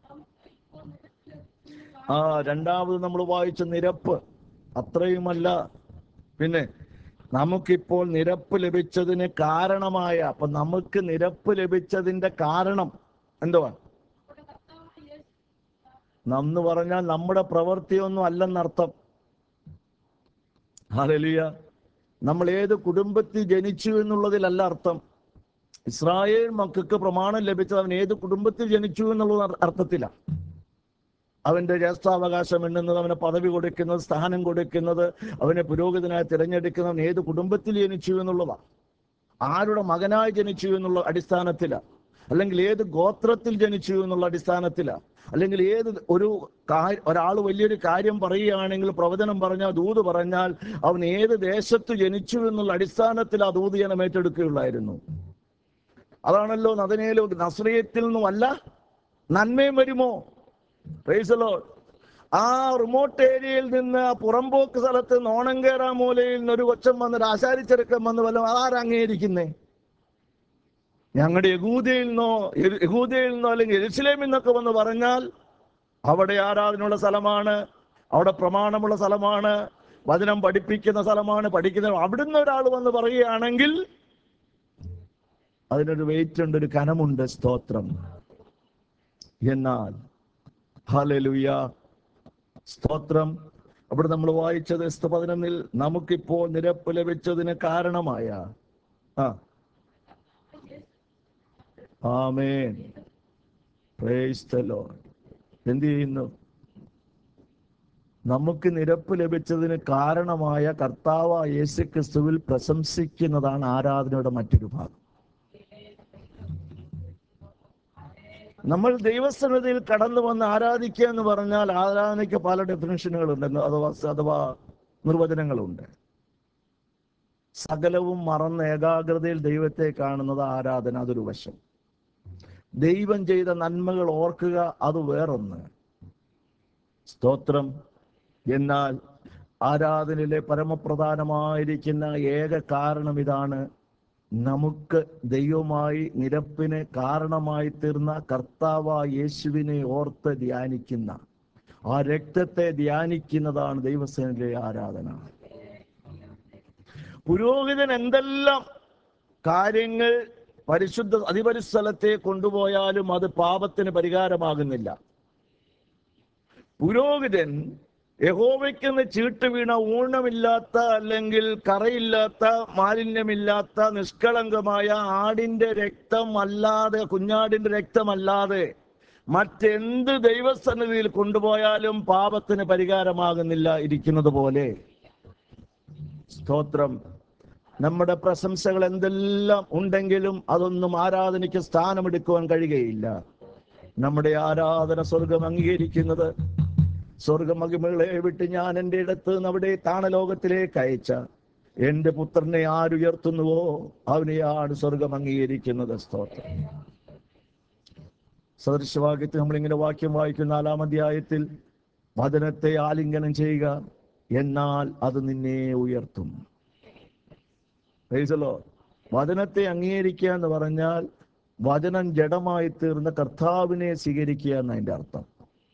ആ രണ്ടാമത് നമ്മൾ വായിച്ച നിരപ്പ് അത്രയുമല്ല പിന്നെ നമുക്കിപ്പോൾ നിരപ്പ് ലഭിച്ചതിന് കാരണമായ അപ്പൊ നമുക്ക് നിരപ്പ് ലഭിച്ചതിന്റെ കാരണം എന്തുവാ നന്ന് പറഞ്ഞാൽ നമ്മുടെ പ്രവൃത്തിയൊന്നും അല്ലെന്നർത്ഥം ഹാലലിയ നമ്മൾ ഏത് കുടുംബത്തിൽ ജനിച്ചു എന്നുള്ളതിലല്ല അർത്ഥം ഇസ്രായേൽ മക്കൾക്ക് പ്രമാണം ലഭിച്ചത് അവൻ ഏത് കുടുംബത്തിൽ ജനിച്ചു എന്നുള്ള അർത്ഥത്തില അവന്റെ ജ്യേഷ്ഠാവകാശം എണ്ണുന്നത് അവന് പദവി കൊടുക്കുന്നത് സ്ഥാനം കൊടുക്കുന്നത് അവനെ പുരോഹിതനായി തിരഞ്ഞെടുക്കുന്നവൻ ഏത് കുടുംബത്തിൽ ജനിച്ചു എന്നുള്ളതാണ് ആരുടെ മകനായി ജനിച്ചു എന്നുള്ള അടിസ്ഥാനത്തില അല്ലെങ്കിൽ ഏത് ഗോത്രത്തിൽ ജനിച്ചു എന്നുള്ള അടിസ്ഥാനത്തില അല്ലെങ്കിൽ ഏത് ഒരു ഒരാൾ വലിയൊരു കാര്യം പറയുകയാണെങ്കിൽ പ്രവചനം പറഞ്ഞാൽ ദൂത് പറഞ്ഞാൽ അവൻ ഏത് ദേശത്ത് ജനിച്ചു എന്നുള്ള അടിസ്ഥാനത്തിൽ ആ ദൂത് ജനം ഏറ്റെടുക്കുകയുള്ളായിരുന്നു അതാണല്ലോ നദനയിലോ നസ്രിയത്തിൽ നിന്നുമല്ല നന്മയും വരുമോ പ്രൈസലോ ആ റിമോട്ട് ഏരിയയിൽ നിന്ന് ആ പുറമ്പോക്ക് സ്ഥലത്ത് നോണങ്കേറ മൂലയിൽ നിന്ന് ഒരു കൊച്ചം വന്ന് ഒരു ആശാരിച്ചെറുക്കം വന്ന് വല്ല ആരംഗീകരിക്കുന്നേ ഞങ്ങളുടെ യഹൂദയിൽ നിന്നോ യഹൂദയിൽ നിന്നോ അല്ലെങ്കിൽ എരുസലേമിൽ നിന്നൊക്കെ വന്ന് പറഞ്ഞാൽ അവിടെ ആരാധനയുള്ള സ്ഥലമാണ് അവിടെ പ്രമാണമുള്ള സ്ഥലമാണ് വചനം പഠിപ്പിക്കുന്ന സ്ഥലമാണ് പഠിക്കുന്ന അവിടുന്ന് ഒരാൾ വന്ന് പറയുകയാണെങ്കിൽ അതിനൊരു വെയിറ്റ് ഉണ്ട് ഒരു കനമുണ്ട് സ്തോത്രം എന്നാൽ ഹലലുയ സ്തോത്രം അവിടെ നമ്മൾ വായിച്ചത് എസ്ത പതിനൊന്നിൽ നമുക്കിപ്പോൾ നിരപ്പ് ലഭിച്ചതിന് കാരണമായ ആ ആമേൻ പ്രൈസ് ദ ലോർഡ് എന്ത് ചെയ്യുന്നു നമുക്ക് നിരപ്പ് ലഭിച്ചതിന് കാരണമായ കർത്താവ് യേശു ക്രിസ്തുവിൽ പ്രശംസിക്കുന്നതാണ് ആരാധനയുടെ മറ്റൊരു ഭാഗം നമ്മൾ ദൈവസന്നിധിയിൽ കടന്നു വന്ന് ആരാധിക്കുക എന്ന് പറഞ്ഞാൽ ആരാധനയ്ക്ക് പല ഡെഫിനേഷനുകളുണ്ട് അഥവാ അഥവാ നിർവചനങ്ങളുണ്ട് സകലവും മറന്ന് ഏകാഗ്രതയിൽ ദൈവത്തെ കാണുന്നത് ആരാധന അതൊരു വശം ദൈവം ചെയ്ത നന്മകൾ ഓർക്കുക അത് വേറൊന്ന് സ്തോത്രം എന്നാൽ ആരാധനയിലെ പരമപ്രധാനമായിരിക്കുന്ന ഏക കാരണം ഇതാണ് നമുക്ക് ദൈവമായി നിരപ്പിന് കാരണമായി തീർന്ന കർത്താവ യേശുവിനെ ഓർത്ത് ധ്യാനിക്കുന്ന ആ രക്തത്തെ ധ്യാനിക്കുന്നതാണ് ദൈവസേനയിലെ ആരാധന പുരോഹിതൻ എന്തെല്ലാം കാര്യങ്ങൾ പരിശുദ്ധ അതിപരിസ്ഥലത്തെ കൊണ്ടുപോയാലും അത് പാപത്തിന് പരിഹാരമാകുന്നില്ല പുരോഹിതൻ യഹോവയ്ക്കെന്ന് ചീട്ട് വീണ ഊണമില്ലാത്ത അല്ലെങ്കിൽ കറയില്ലാത്ത മാലിന്യമില്ലാത്ത നിഷ്കളങ്കമായ ആടിന്റെ രക്തം അല്ലാതെ കുഞ്ഞാടിന്റെ രക്തമല്ലാതെ മറ്റെന്ത് ദൈവസന്നിധിയിൽ കൊണ്ടുപോയാലും പാപത്തിന് പരിഹാരമാകുന്നില്ല ഇരിക്കുന്നത് പോലെ സ്തോത്രം നമ്മുടെ പ്രശംസകൾ എന്തെല്ലാം ഉണ്ടെങ്കിലും അതൊന്നും ആരാധനയ്ക്ക് സ്ഥാനമെടുക്കുവാൻ കഴിയുകയില്ല നമ്മുടെ ആരാധന സ്വർഗം അംഗീകരിക്കുന്നത് സ്വർഗമഹിമകളെ വിട്ട് ഞാൻ എൻ്റെ ഇടത്ത് നിന്ന് അവിടെ താണലോകത്തിലേക്ക് അയച്ച എൻ്റെ പുത്രനെ ആരുയർത്തുന്നുവോ അവനെയാണ് സ്വർഗം അംഗീകരിക്കുന്നത് സ്തോത്രം സദൃശവാക്യത്തിൽ നമ്മളിങ്ങനെ വാക്യം വായിക്കുന്ന നാലാം അധ്യായത്തിൽ വചനത്തെ ആലിംഗനം ചെയ്യുക എന്നാൽ അത് നിന്നെ ഉയർത്തും Praise the Lord. വചനത്തെ അംഗീകരിക്കുക എന്ന് പറഞ്ഞാൽ വചനം ജഡമായി തീർന്ന കർത്താവിനെ സ്വീകരിക്കുക എന്ന് അതിന്റെ അർത്ഥം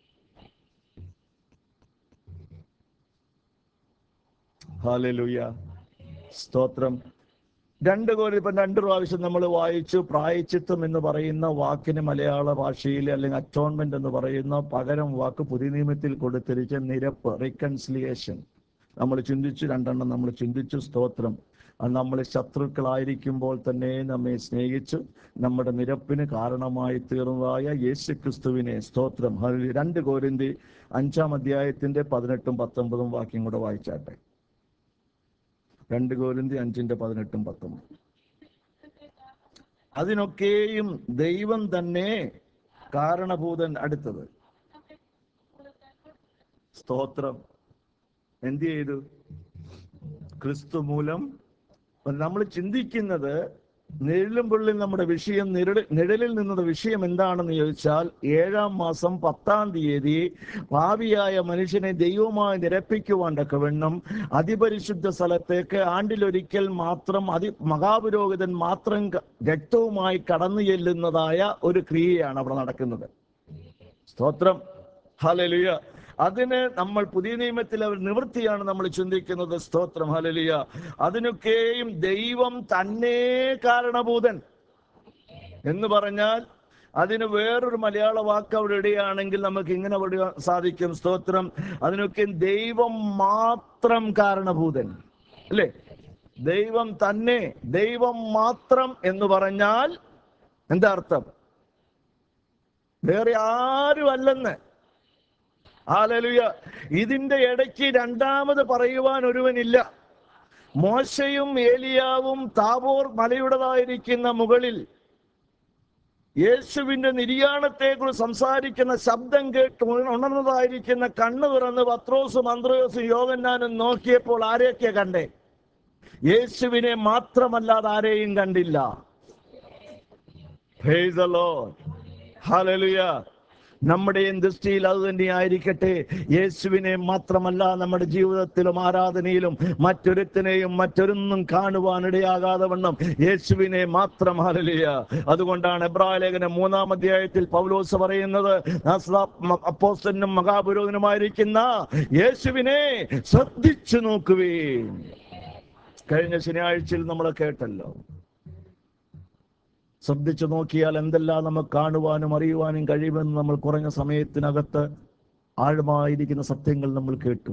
ഹാലലുയ സ്തോത്രം രണ്ട് കോരി ഇപ്പം രണ്ട് പ്രാവശ്യം നമ്മൾ വായിച്ചു പ്രായച്ചിത്തം എന്ന് പറയുന്ന വാക്കിന് മലയാള ഭാഷയിൽ അല്ലെങ്കിൽ അറ്റോൺമെന്റ് എന്ന് പറയുന്ന പകരം വാക്ക് പുതിയ നിയമത്തിൽ കൊടുത്തിരിച്ച നിരപ്പ് റീകൺസിലിയേഷൻ നമ്മൾ ചിന്തിച്ചു രണ്ടെണ്ണം നമ്മൾ ചിന്തിച്ചു സ്തോത്രം അത് നമ്മൾ ശത്രുക്കളായിരിക്കുമ്പോൾ തന്നെ നമ്മെ സ്നേഹിച്ച് നമ്മുടെ നിരപ്പിന് കാരണമായി തീർന്നതായ യേശു ക്രിസ്തുവിനെ സ്തോത്രം ഹല്ലേലൂയ. രണ്ട് കോരിന്തി അഞ്ചാം അധ്യായത്തിന്റെ പതിനെട്ടും പത്തൊമ്പതും വാക്യം കൂടെ വായിച്ചാട്ടെ രണ്ട് കോരിന്തി അഞ്ചിന്റെ പതിനെട്ടും പത്തൊമ്പതും അതിനൊക്കെയും ദൈവം തന്നെ കാരണഭൂതൻ അടുത്തത് സ്തോത്രം എന്ത് ചെയ്തു ക്രിസ്തു മൂലം നമ്മൾ ചിന്തിക്കുന്നത് നിഴലും പുള്ളിൽ നമ്മുടെ വിഷയം നിഴൽ നിഴലിൽ നിന്നുള്ള വിഷയം എന്താണെന്ന് ചോദിച്ചാൽ ഏഴാം മാസം പത്താം തീയതി ഭാവിയായ മനുഷ്യനെ ദൈവമായി നിരപ്പിക്കുവാൻ തക്കവണ്ണം അതിപരിശുദ്ധ സ്ഥലത്തേക്ക് ആണ്ടിലൊരിക്കൽ മാത്രം അതി മഹാപുരോഹിതൻ മാത്രം ക- രക്തവുമായി കടന്നു ചെല്ലുന്നതായ ഒരു ക്രിയയാണ് അവിടെ നടക്കുന്നത് സ്തോത്രം ഹലലിയ അതിന് നമ്മൾ പുതിയ നിയമത്തിൽ അവർ നിവൃത്തിയാണ് നമ്മൾ ചിന്തിക്കുന്നത് സ്തോത്രം ഹലലിയ അതിനൊക്കെയും ദൈവം തന്നെ കാരണഭൂതൻ എന്ന് പറഞ്ഞാൽ അതിന് വേറൊരു മലയാള വാക്ക് അവിടെ ഇടുകയാണെങ്കിൽ നമുക്ക് ഇങ്ങനെ പറയുവാൻ സാധിക്കും സ്തോത്രം അതിനൊക്കെ ദൈവം മാത്രം കാരണഭൂതൻ അല്ലേ ദൈവം തന്നെ ദൈവം മാത്രം എന്ന് പറഞ്ഞാൽ എന്താ അർത്ഥം വേറെ ആരും അല്ലെന്ന് ഹാലലുയ ഇതിന്റെ ഇടയ്ക്ക് രണ്ടാമത് പറയുവാൻ ഒരുവനില്ല മോശയും ഏലിയാവും താബോർ മലയുടേതായിരിക്കുന്ന മുകളിൽ യേശുവിന്റെ നിര്യാണത്തെ കുറിച്ച് സംസാരിക്കുന്ന ശബ്ദം കേട്ട് ഉണ- ഉണർന്നതായിരിക്കുന്ന കണ്ണു തുറന്ന് പത്രോസും അന്ത്രോസും യോഗന്നാനും നോക്കിയപ്പോൾ ആരെയൊക്കെയാ കണ്ടേ യേശുവിനെ മാത്രമല്ലാതെ ആരെയും കണ്ടില്ല Praise the Lord. Hallelujah. നമ്മുടെയും ദൃഷ്ടിയിൽ അത് തന്നെയായിരിക്കട്ടെ യേശുവിനെ മാത്രമല്ല നമ്മുടെ ജീവിതത്തിലും ആരാധനയിലും മറ്റൊരുത്തിനെയും മറ്റൊരൊന്നും കാണുവാൻ ഇടയാകാതെ വണ്ണം യേശുവിനെ മാത്രം ഹലലിയ അതുകൊണ്ടാണ് എബ്രായ ലേഖനം മൂന്നാം അധ്യായത്തിൽ പൗലോസ് പറയുന്നത് അപ്പോസ്റ്റനും മഹാപുരോഹിതനുമായിരിക്കുന്ന യേശുവിനെ ശ്രദ്ധിച്ചു നോക്കുവീൻ കഴിഞ്ഞ ശനിയാഴ്ചയിൽ നമ്മൾ കേട്ടല്ലോ ശ്രദ്ധിച്ചു നോക്കിയാൽ എന്തെല്ലാം നമുക്ക് കാണുവാനും അറിയുവാനും കഴിയുമെന്ന് നമ്മൾ കുറഞ്ഞ സമയത്തിനകത്ത് ആഴമായിരിക്കുന്ന സത്യങ്ങൾ നമ്മൾ കേട്ടു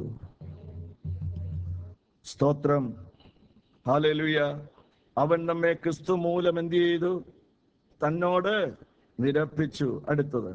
സ്തോത്രം ഹാലലുയ അവൻ നമ്മെ ക്രിസ്തു മൂലം എന്ത് ചെയ്തു തന്നോട് നിരപ്പിച്ചു അടുത്തത്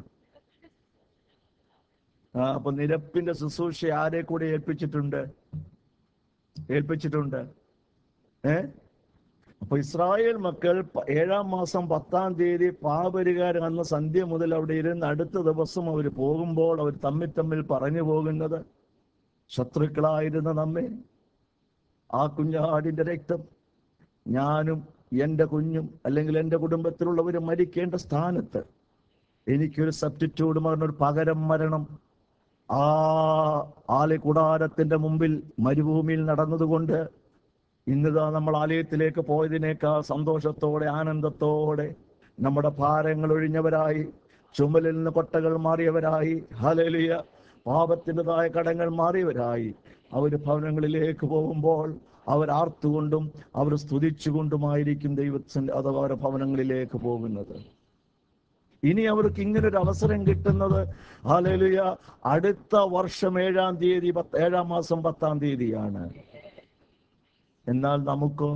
ആ അപ്പൊ നിരപ്പിന്റെ ശുശ്രൂഷ ആരെ കൂടെ ഏൽപ്പിച്ചിട്ടുണ്ട് ഏൽപ്പിച്ചിട്ടുണ്ട് ഏ അപ്പൊ ഇസ്രായേൽ മക്കൾ പ- ഏഴാം മാസം പത്താം തീയതി പാപരികാരം അന്ന് സന്ധ്യ മുതൽ അവിടെ ഇരുന്ന് അടുത്ത ദിവസം അവർ പോകുമ്പോൾ അവർ തമ്മിൽ തമ്മിൽ പറഞ്ഞു പോകുന്നത് ശത്രുക്കളായിരുന്ന നമ്മെ ആ കുഞ്ഞാടിന്റെ രക്തം ഞാനും എൻ്റെ കുഞ്ഞും അല്ലെങ്കിൽ എൻ്റെ കുടുംബത്തിലുള്ളവരും മരിക്കേണ്ട സ്ഥാനത്ത് എനിക്കൊരു സബ്സ്റ്റിറ്റ്യൂഡ് പറഞ്ഞൊരു പകരം മരണം ആ ആലയ കൂടാരത്തിന്റെ മുമ്പിൽ മരുഭൂമിയിൽ നടന്നതുകൊണ്ട് ഇന്നിതാ നമ്മൾ ആലയത്തിലേക്ക് പോയതിനേക്കാൾ സന്തോഷത്തോടെ ആനന്ദത്തോടെ നമ്മുടെ ഭാരങ്ങൾ ഒഴിഞ്ഞവരായി ചുമലിൽ നിന്ന് കൊട്ടകൾ മാറിയവരായി ഹലലിയ പാപത്തിൻ്റെതായ കടങ്ങൾ മാറിയവരായി അവർ ഭവനങ്ങളിലേക്ക് പോകുമ്പോൾ അവർ ആർത്തുകൊണ്ടും അവർ സ്തുതിച്ചുകൊണ്ടുമായിരിക്കും ദൈവത്തിന്റെ അഥവാ അവരുടെ ഭവനങ്ങളിലേക്ക് പോകുന്നത് ഇനി അവർക്ക് ഇങ്ങനെ ഒരു അവസരം കിട്ടുന്നത് ഹാലേലുയ അടുത്ത വർഷം ഏഴാം തീയതി പത്ത് ഏഴാം മാസം പത്താം തീയതിയാണ് എന്നാൽ നമുക്കോ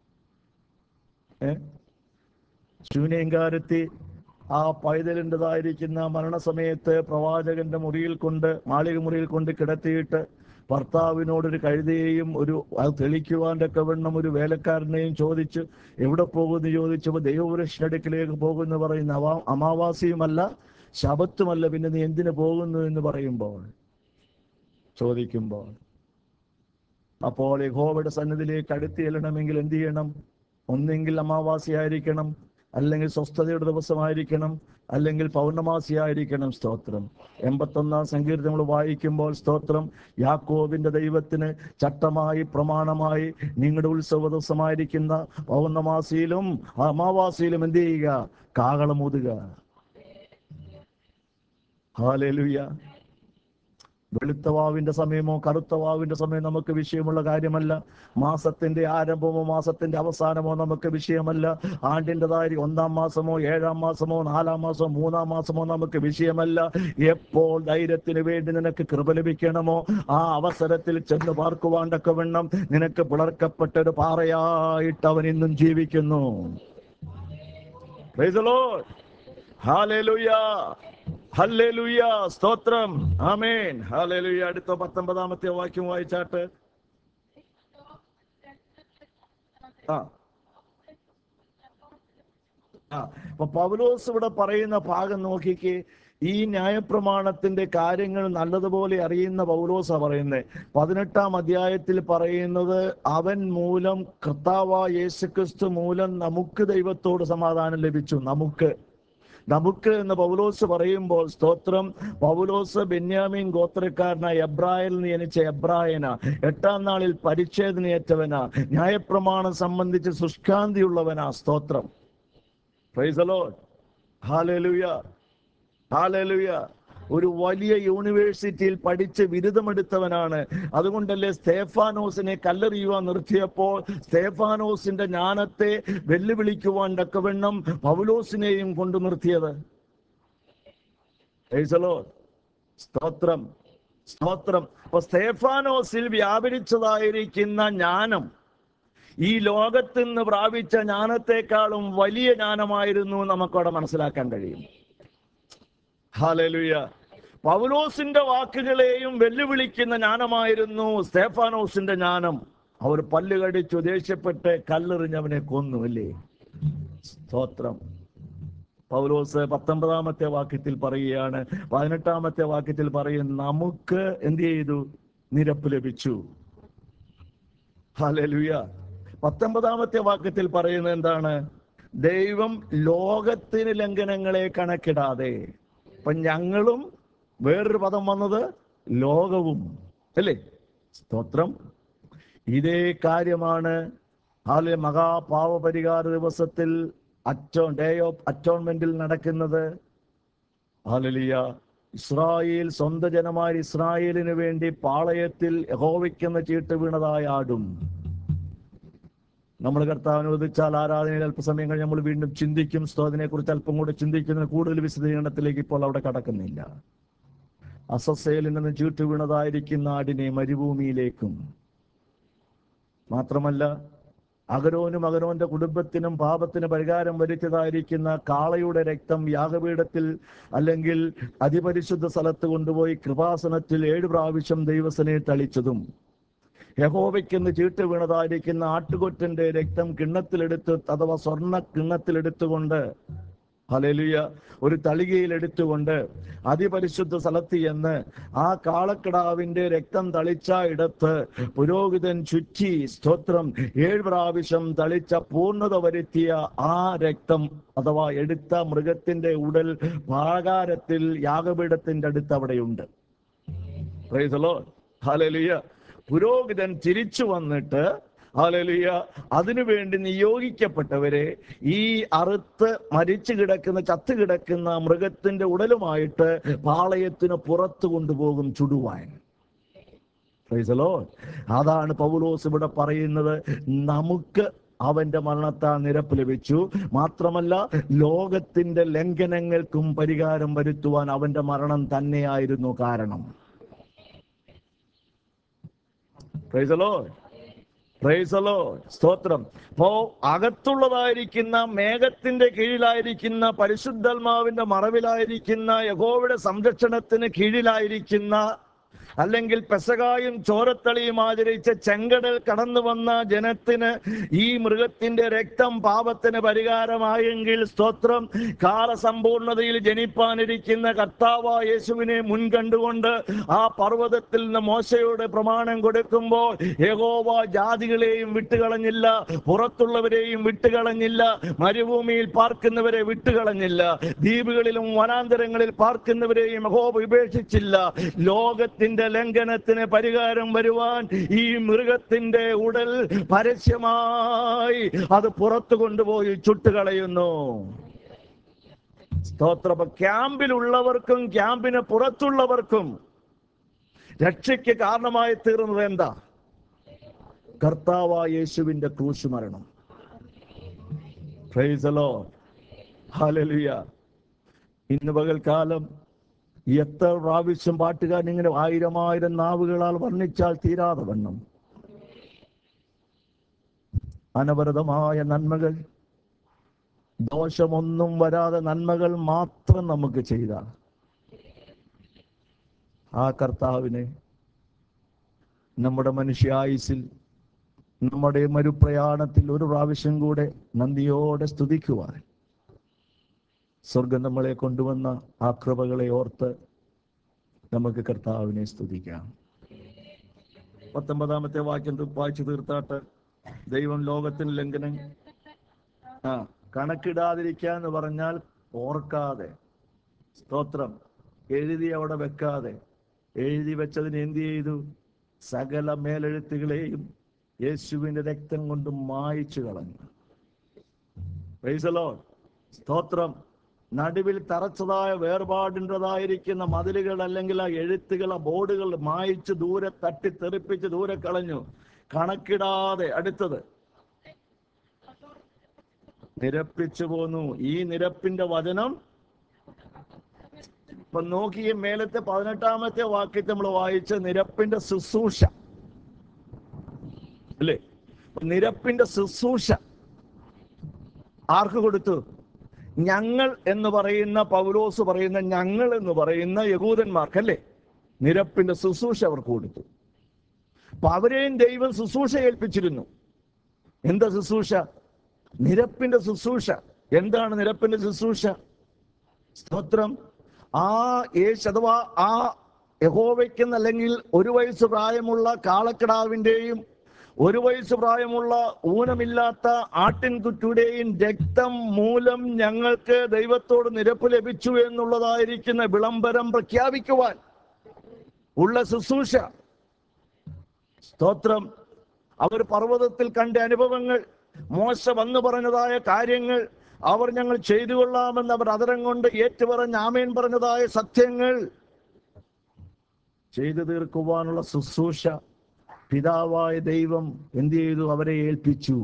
ഏ ശൂന്യങ്കാരത്തി ആ പൈതലിൻ്റെതായിരിക്കുന്ന മരണസമയത്ത് പ്രവാചകന്റെ മുറിയിൽ കൊണ്ട് മാളിക മുറിയിൽ കൊണ്ട് കിടത്തിയിട്ട് ഭർത്താവിനോടൊരു കഴുതയെയും ഒരു അത് തെളിക്കുവാൻ്റെ ഒക്കെ വണ്ണം ഒരു വേലക്കാരനെയും ചോദിച്ച് എവിടെ പോകുന്നു ചോദിച്ചപ്പോൾ ദൈവപുരുഷനടുക്കിലേക്ക് പോകുന്നു പറയുന്ന അവാ അമാവാസിയുമല്ല ശബത്തുമല്ല പിന്നെ നീ എന്തിനു പോകുന്നു എന്ന് പറയുമ്പോൾ ചോദിക്കുമ്പോൾ അപ്പോൾ യഹോവയുടെ സന്നിധിയിലേക്ക് അടുത്ത് ചെല്ലണമെങ്കിൽ എന്ത് ചെയ്യണം ഒന്നെങ്കിൽ അമാവാസി ആയിരിക്കണം അല്ലെങ്കിൽ സ്വസ്ഥതയുടെ ദിവസമായിരിക്കണം അല്ലെങ്കിൽ പൗർണമാസിയായിരിക്കണം സ്തോത്രം എൺപത്തൊന്നാം സങ്കീർത്തനം നമ്മൾ വായിക്കുമ്പോൾ സ്തോത്രം യാക്കോബിന്റെ ദൈവത്തിന് ചട്ടമായി പ്രമാണമായി നിങ്ങളുടെ ഉത്സവ ദിവസമായിരിക്കുന്ന പൗർണമാസിയിലും അമാവാസിയിലും എന്ത് ചെയ്യുക കാകളമൂതുക ഹാലേലുയ്യ വെളുത്ത വാവിന്റെ സമയമോ കറുത്ത വാവിന്റെ സമയം നമുക്ക് വിഷയമുള്ള കാര്യമല്ല മാസത്തിന്റെ ആരംഭമോ മാസത്തിന്റെ അവസാനമോ നമുക്ക് വിഷയമല്ല ആണ്ടിൻ്റെതായി ഒന്നാം മാസമോ ഏഴാം മാസമോ നാലാം മാസമോ മൂന്നാം മാസമോ നമുക്ക് വിഷയമല്ല എപ്പോൾ ധൈര്യത്തിന് വേണ്ടി നിനക്ക് കൃപ ലഭിക്കണമോ ആ അവസരത്തിൽ ചെന്ന് പാർക്കുവാണ്ടൊക്കെ വേണം നിനക്ക് പിളർക്കപ്പെട്ട ഒരു പാറയായിട്ട് അവൻ ഇന്നും ജീവിക്കുന്നു Praise the Lord. Hallelujah. Hallelujah സ്തോത്രം ആമേൻ ഹല്ലേലൂയ അടുത്ത പത്തൊമ്പതാമത്തെ വാക്യം വായിച്ചാട്ട് ആ ആ അപ്പൊ പൗലോസ് ഇവിടെ പറയുന്ന ഭാഗം നോക്കിക്ക് ഈ ന്യായപ്രമാണത്തിന്റെ കാര്യങ്ങൾ നല്ലതുപോലെ അറിയുന്ന പൗലോസ പറയുന്നത് പതിനെട്ടാം അധ്യായത്തിൽ പറയുന്നത് അവൻ മൂലം കർത്താവായ യേശുക്രിസ്തു മൂലം നമുക്ക് ദൈവത്തോട് സമാധാനം ലഭിച്ചു നമുക്ക് നമുക്ക് എന്ന് പൗലോസ് പറയുമ്പോൾ സ്തോത്രം പൗലോസ് ബെന്യാമീൻ ഗോത്രക്കാരനായ എബ്രായൽ ജനിച്ച എബ്രായന എട്ടാം നാളിൽ പരിച്ഛേദനയേറ്റവനാ ന്യായപ്രമാണം സംബന്ധിച്ച് ശുഷ്കാന്തിയുള്ളവനാ സ്തോത്രം പ്രൈസ് അലോഡ് ഹാലലുയ ഹാലലുയ ഒരു വലിയ യൂണിവേഴ്സിറ്റിയിൽ പഠിച്ച് ബിരുദമെടുത്തവനാണ് അതുകൊണ്ടല്ലേ സ്തേഫാനോസിനെ കല്ലെറിയുവാൻ നിർത്തിയപ്പോൾ സ്തേഫാനോസിന്റെ ജ്ഞാനത്തെ വെല്ലുവിളിക്കുവാൻ തക്കവണ്ണം പൗലോസിനെയും കൊണ്ടു നിർത്തിയത് Praise the Lord. സ്തോത്രം സ്തോത്രം അപ്പൊ സ്തേഫാനോസിൽ വ്യാപരിച്ചതായിരിക്കുന്ന ജ്ഞാനം ഈ ലോകത്തിൽ നിന്ന് പ്രാപിച്ച ജ്ഞാനത്തെക്കാളും വലിയ ജ്ഞാനമായിരുന്നു നമുക്കവിടെ മനസ്സിലാക്കാൻ കഴിയും ഹാലലുയ പൗലോസിന്റെ വാക്കുകളെയും വെല്ലുവിളിക്കുന്ന ജ്ഞാനമായിരുന്നു സ്തേഫാനോസിന്റെ ജ്ഞാനം അവർ പല്ല് കടിച്ചു ദേഷ്യപ്പെട്ട് കല്ലെറിഞ്ഞവനെ കൊന്നു അല്ലേ സ്തോത്രം പൗലോസ് പത്തൊമ്പതാമത്തെ വാക്യത്തിൽ പറയുകയാണ് പതിനെട്ടാമത്തെ വാക്യത്തിൽ പറയും നമുക്ക് എന്ത് ചെയ്തു നിരപ്പ് ലഭിച്ചു ഹല്ലേലൂയ പത്തൊമ്പതാമത്തെ വാക്യത്തിൽ പറയുന്നത് എന്താണ് ദൈവം ലോകത്തിന് ലംഘനങ്ങളെ കണക്കിടാതെ അപ്പൊ ഞങ്ങളും വേറൊരു പദം വന്നത് ലോകവും അല്ലേ സ്തോത്രം ഇതേ കാര്യമാണ് ഹാലെ മഹാപാവപരിഹാര ദിവസത്തിൽ അറ്റോ ഡേ ഓഫ് അറ്റോൺമെന്റിൽ നടക്കുന്നത് ഹാലലിയ ഇസ്രായേൽ സ്വന്തം ജനമായ ഇസ്രായേലിന് വേണ്ടി പാളയത്തിൽ യഹോവയ്ക്കെന്ന ചീട്ട് വീണതായ ആടും നമ്മൾ കർത്താവിനെ ഉദിച്ചാൽ ആരാധനയിൽ അല്പസമയം കഴിഞ്ഞ് നമ്മൾ വീണ്ടും ചിന്തിക്കും സ്തോതിനെ കുറിച്ച് അല്പം കൂടെ ചിന്തിക്കുന്നതിന് കൂടുതൽ വിശദീകരണത്തിലേക്ക് ഇപ്പോൾ അവിടെ കടക്കുന്നില്ല അസസേലിൽ നിന്ന് ചീട്ട് വീണതായിരിക്കുന്ന ആടിനെ മരുഭൂമിയിലേക്കും മാത്രമല്ല അഗരോനും അഗരോന്റെ കുടുംബത്തിനും പാപത്തിന് പരിഹാരം വരുത്തിയതായിരിക്കുന്ന കാളയുടെ രക്തം യാഗപീഠത്തിൽ അല്ലെങ്കിൽ അതിപരിശുദ്ധ സ്ഥലത്ത് കൊണ്ടുപോയി കൃപാസനത്തിൽ ഏഴ് പ്രാവശ്യം ദൈവസനെ തളിച്ചതും യഹോവയ്ക്കെന്ന് ചീട്ട് വീണതായിരിക്കുന്ന ആട്ടുകൊറ്റന്റെ രക്തം കിണ്ണത്തിലെടുത്ത് അഥവാ സ്വർണ്ണ കിണ്ണത്തിലെടുത്തുകൊണ്ട് ഹലലുയ ഒരു തളികയിൽ എടുത്തുകൊണ്ട് അതിപരിശുദ്ധ സ്ഥലത്ത് ചെന്ന് ആ കാളക്കിടാവിന്റെ രക്തം തളിച്ച ഇടത്ത് പുരോഹിതൻ ചുറ്റി സ്തോത്രം ഏഴ് പ്രാവശ്യം തളിച്ച പൂർണ്ണത വരുത്തിയ ആ രക്തം അഥവാ എടുത്ത മൃഗത്തിന്റെ ഉടൽ പ്രാകാരത്തിൽ യാഗപീഠത്തിന്റെ അടുത്ത് അവിടെയുണ്ട് Praise the Lord. Hallelujah. പുരോഹിതൻ തിരിച്ചു വന്നിട്ട് ഹാലലിയ അതിനുവേണ്ടി നിയോഗിക്കപ്പെട്ടവരെ ഈ അറുത്ത് മരിച്ചു കിടക്കുന്ന ചത്തു കിടക്കുന്ന മൃഗത്തിന്റെ ഉടലുമായിട്ട് പാളയത്തിന് പുറത്തു കൊണ്ടുപോകും ചുടുവാൻ Praise the Lord. അതാണ് പൗലോസ് ഇവിടെ പറയുന്നത് നമുക്ക് അവന്റെ മരണത്താൽ നിരപ്പ് ലഭിച്ചു മാത്രമല്ല ലോകത്തിന്റെ ലംഘനങ്ങൾക്കും പരിഹാരം വരുത്തുവാൻ അവന്റെ മരണം തന്നെയായിരുന്നു കാരണം Praise the Lord. Praise the Lord. സ്തോത്രം അപ്പോ അകത്തുള്ളതായിരിക്കുന്ന മേഘത്തിന്റെ കീഴിലായിരിക്കുന്ന പരിശുദ്ധാത്മാവിന്റെ മറവിലായിരിക്കുന്ന യഹോവയുടെ സംരക്ഷണത്തിന് കീഴിലായിരിക്കുന്ന അല്ലെങ്കിൽ പെസകായും ചോരത്തളിയും ആചരിച്ച് ചെങ്കടൽ കടന്നു വന്ന ജനത്തിന് ഈ മൃഗത്തിന്റെ രക്തം പാപത്തിന് പരിഹാരമായെങ്കിൽ സ്തോത്രം കാലസമ്പൂർണതയിൽ ജനിപ്പാനിരിക്കുന്ന കർത്താവ യേശുവിനെ മുൻകണ്ടുകൊണ്ട് ആ പർവ്വതത്തിൽ നിന്ന് മോശയോട് പ്രമാണം കൊടുക്കുമ്പോൾ യഹോവ ജാതികളെയും വിട്ടുകളഞ്ഞില്ല പുറത്തുള്ളവരെയും വിട്ടുകളഞ്ഞില്ല മരുഭൂമിയിൽ പാർക്കുന്നവരെ വിട്ടുകളഞ്ഞില്ല ദ്വീപുകളിലും വനാന്തരങ്ങളിൽ പാർക്കുന്നവരെയും യഹോവ ഉപേക്ഷിച്ചില്ല ലോകത്തിന്റെ ലംഘനത്തിന് പരിഹാരം വരുവാൻ ഈ മൃഗത്തിന്റെ ഉടൽ പരസ്യമായി അത് പുറത്തു കൊണ്ടുപോയി ചുട്ടുകളയുന്നു സ്തോത്ര ക്യാമ്പിലുള്ളവർക്കും ക്യാമ്പിന് പുറത്തുള്ളവർക്കും രക്ഷയ്ക്ക് കാരണമായി തീർന്നത് എന്താ കർത്താവായ യേശുവിന്റെ ക്രൂശ് മരണം Praise the Lord. Hallelujah. ഇന്ന് പകൽക്കാലം എത്ര പ്രാവശ്യം പാട്ടുകാരൻ ഇങ്ങനെ ആയിരം ആയിരം നാവുകളാൽ വർണ്ണിച്ചാൽ തീരാതെ വണ്ണം അനവരതമായ നന്മകൾ ദോഷമൊന്നും വരാതെ നന്മകൾ മാത്രം നമുക്ക് ചെയ്ത ആ കർത്താവിനെ നമ്മുടെ മനുഷ്യായുസിൽ നമ്മുടെ മരുപ്രയാണത്തിൽ ഒരു പ്രാവശ്യം കൂടെ നന്ദിയോടെ സ്തുതിക്കുവാൻ സ്വർഗം നമ്മളെ കൊണ്ടുവന്ന ആ കൃപകളെ ഓർത്ത് നമുക്ക് കർത്താവിനെ സ്തുതിക്കാം പത്തൊമ്പതാമത്തെ വാക്യം തി- വായിച്ചു തീർത്താട്ട് ദൈവം ലോകത്തിന് ലംഘനം ആ കണക്കിടാതിരിക്കുക എന്ന് പറഞ്ഞാൽ ഓർക്കാതെ സ്തോത്രം എഴുതി അവിടെ വെക്കാതെ എഴുതി വെച്ചതിന് എന്ത് ചെയ്തു സകല മേലെഴുത്തുകളെയും യേശുവിന്റെ രക്തം കൊണ്ട് മായിച്ചു കളഞ്ഞു Praise the Lord. സ്തോത്രം നടുവിൽ തറച്ചതായ വേർപാടിൻ്റെതായിരിക്കുന്ന മതിലുകൾ അല്ലെങ്കിൽ ആ എഴുത്തുകൾ ആ ബോർഡുകൾ മായിച്ച് ദൂരെ തട്ടി തെറിപ്പിച്ച് ദൂരെ കളഞ്ഞു കണക്കിടാതെ അടുത്തത് നിരപ്പിച്ചു പോന്നു ഈ നിരപ്പിന്റെ വചനം ഇപ്പൊ നോക്കിയ മേലത്തെ പതിനെട്ടാമത്തെ വാക്യത്തെ നമ്മൾ വായിച്ച നിരപ്പിന്റെ ശുശ്രൂഷ അല്ലേ അപ്പൊ നിരപ്പിന്റെ ശുശ്രൂഷ ആർക്ക് കൊടുത്തു ഞങ്ങൾ എന്ന് പറയുന്ന പൗലോസ് പറയുന്ന ഞങ്ങൾ എന്ന് പറയുന്ന യഹൂദന്മാർക്കല്ലേ നിരപ്പിന്റെ ശുശ്രൂഷ അവർക്ക് കൊടുത്തു അപ്പൊ അവരെയും ദൈവം ശുശ്രൂഷ ഏൽപ്പിച്ചിരുന്നു എന്താ ശുശ്രൂഷ നിരപ്പിന്റെ ശുശ്രൂഷ എന്താണ് നിരപ്പിന്റെ ശുശ്രൂഷ സ്തോത്രം ആ യേശു അഥവാ ആ യഹോവയ്ക്കെന്ന് അല്ലെങ്കിൽ ഒരു വയസ്സ് പ്രായമുള്ള കാളക്കിടാവിന്റെയും ഒരു വയസ്സ് പ്രായമുള്ള ഊനമില്ലാത്ത ആട്ടിൻകുട്ടിയുടെയും രക്തം മൂലം ഞങ്ങൾക്ക് ദൈവത്തോട് നിരപ്പ് ലഭിച്ചു എന്നുള്ളതായിരിക്കുന്ന വിളംബരം പ്രഖ്യാപിക്കുവാൻ ഉള്ള ശുശ്രൂഷ സ്തോത്രം അവർ പർവ്വതത്തിൽ കണ്ട അനുഭവങ്ങൾ മോശ വന്നു പറഞ്ഞതായ കാര്യങ്ങൾ അവർ ഞങ്ങൾ ചെയ്തു കൊള്ളാമെന്ന് അവർ അതരം കൊണ്ട് ഏറ്റുപറഞ്ഞ് ആമേൻ പറഞ്ഞതായ സത്യങ്ങൾ ചെയ്തു തീർക്കുവാനുള്ള ശുശ്രൂഷ പിതാവായ ദൈവം എന്ത് ചെയ്തു അവരെ ഏൽപ്പിച്ചു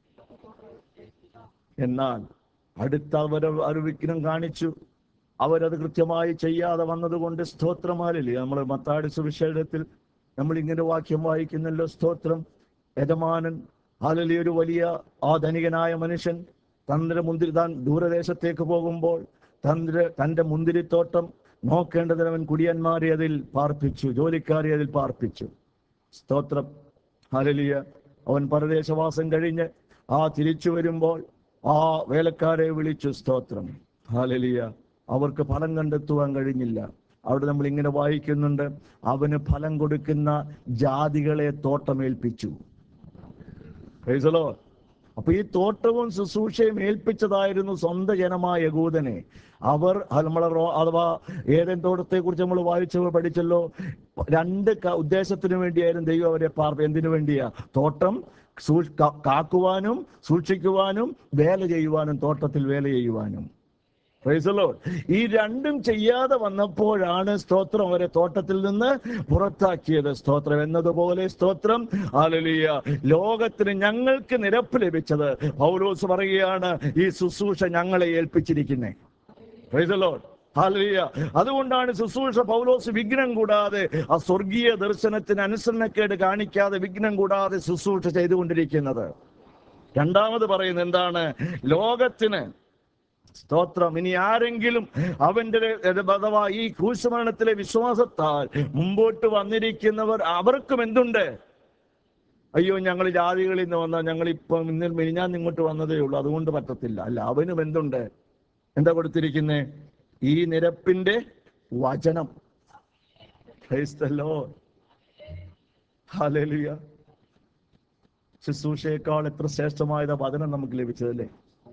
എന്നാൽ അടുത്ത അവർ അറിവിക്കണം കാണിച്ചു അവരത് കൃത്യമായി ചെയ്യാതെ വന്നതുകൊണ്ട് സ്തോത്രമാലില്ലേ നമ്മൾ മത്താടി സുവിശേഷത്തിൽ നമ്മൾ ഇങ്ങനെ വാക്യം വായിക്കുന്നല്ലോ സ്തോത്രം യജമാനൻ അതിലെ ഒരു വലിയ ആ ധനികനായ മനുഷ്യൻ തന്റെ മുന്തിരി താൻ ദൂരദേശത്തേക്ക് പോകുമ്പോൾ തന്റെ തന്റെ മുന്തിരിത്തോട്ടം നോക്കേണ്ടതിന് അവൻ കുടിയന്മാരെ അതിൽ പാർപ്പിച്ചു ജോലിക്കാരെ അതിൽ പാർപ്പിച്ചു സ്തോത്രം ഹലലിയ അവൻ പരദേശവാസം കഴിഞ്ഞ് ആ തിരിച്ചു വരുമ്പോൾ ആ വേലക്കാരെ വിളിച്ചു സ്തോത്രം ഹലലിയ അവർക്ക് ഫലം കണ്ടെത്തുവാൻ കഴിഞ്ഞില്ല അവിടെ നമ്മൾ ഇങ്ങനെ വായിക്കുന്നുണ്ട് അവന് ഫലം കൊടുക്കുന്ന ജാതികളെ തോട്ടമേൽപ്പിച്ചു Praise the Lord. അപ്പൊ ഈ തോട്ടവും ശുശ്രൂഷയും ഏൽപ്പിച്ചതായിരുന്നു സ്വന്തം ജനമായ യകൂദനെ അവർ അത് നമ്മളെ റോ- അഥവാ ഏതൻ തോട്ടത്തെ കുറിച്ച് നമ്മൾ വായിച്ചപ്പോൾ പഠിച്ചല്ലോ രണ്ട് ക- ഉദ്ദേശത്തിന് വേണ്ടിയായിരുന്നു ദൈവം അവരെ പാർപ്പ് എന്തിനു വേണ്ടിയാ തോട്ടം സൂ- കാ- കാക്കുവാനും സൂക്ഷിക്കുവാനും വേല ചെയ്യുവാനും തോട്ടത്തിൽ വേല ചെയ്യുവാനും Praise the Lord. ഈ രണ്ടും ചെയ്യാതെ വന്നപ്പോഴാണ് സ്തോത്രം അവരെ തോട്ടത്തിൽ നിന്ന് പുറത്താക്കിയത് സ്തോത്രം എന്നതുപോലെ സ്തോത്രം ആലലിയ ലോകത്തിന് ഞങ്ങൾക്ക് നിരപ്പ് ലഭിച്ചത് പൗലോസ് പറയുകയാണ് ഈ ശുശ്രൂഷ ഞങ്ങളെ ഏൽപ്പിച്ചിരിക്കുന്നേ Praise the Lord. Hallelujah. അതുകൊണ്ടാണ് ശുശ്രൂഷ പൗലോസ് വിഘ്നം കൂടാതെ ആ സ്വർഗീയ ദർശനത്തിന് അനുസരണക്കേട് കാണിക്കാതെ വിഘ്നം കൂടാതെ ശുശ്രൂഷ ചെയ്തുകൊണ്ടിരിക്കുന്നത് രണ്ടാമത് പറയുന്നത് എന്താണ് ലോകത്തിന് സ്തോത്രം ഇനി ആരെങ്കിലും അവന്റെ അഥവാ ഈ ക്രൂശമരണത്തിലെ വിശ്വാസത്താൽ മുമ്പോട്ട് വന്നിരിക്കുന്നവർ അവർക്കും എന്തുണ്ട് അയ്യോ ഞങ്ങൾ ജാതികളിൽ നിന്ന് വന്നാൽ ഞങ്ങൾ ഇപ്പം ഇന്നലെ മെലിഞ്ഞാൻ ഇങ്ങോട്ട് വന്നതേ ഉള്ളൂ അതുകൊണ്ട് പറ്റത്തില്ല അല്ല അവനും എന്തുണ്ട് എന്താ കൊടുത്തിരിക്കുന്നേ ഈ നിരപ്പിന്റെ വചനം Praise the Lord. Hallelujah. ശുശ്രൂഷയേക്കാൾ എത്ര ശ്രേഷ്ഠമായത് വചനം നമുക്ക് ലഭിച്ചതല്ലേ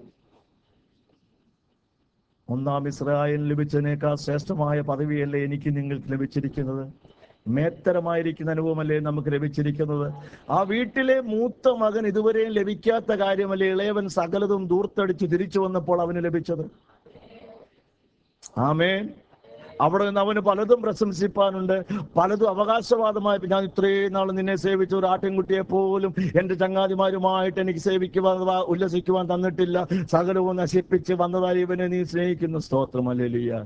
ഒന്നാം ഇസ്രായേൽ ലഭിച്ചതിനേക്കാൾ ശ്രേഷ്ഠമായ പദവിയല്ലേ എനിക്ക് നിങ്ങൾക്ക് ലഭിച്ചിരിക്കുന്നത് മേത്തരമായിരിക്കുന്ന അനുഭവമല്ലേ നമുക്ക് ലഭിച്ചിരിക്കുന്നത് ആ വീട്ടിലെ മൂത്ത മകൻ ഇതുവരെയും ലഭിക്കാത്ത കാര്യമല്ലേ ഇളയവൻ സകലതും ദൂർത്തടിച്ച് തിരിച്ചു വന്നപ്പോൾ അവന് ലഭിച്ചത് ആമേൻ അവിടെ നിന്ന് അവന് പലതും പ്രശംസിപ്പാനുണ്ട് പലതും അവകാശവാദമായി ഞാൻ ഇത്രയും നാൾ നിന്നെ സേവിച്ച ഒരു ആട്ടിൻകുട്ടിയെ പോലും എന്റെ ചങ്ങാതിമാരുമായിട്ട് എനിക്ക് സേവിക്കുവാൻ അഥവാ ഉല്ലസിക്കുവാൻ തന്നിട്ടില്ല സകലവും നശിപ്പിച്ച് വന്നതായി ഇവനെ നീ സ്നേഹിക്കുന്ന സ്തോത്രം അല്ലേലിയ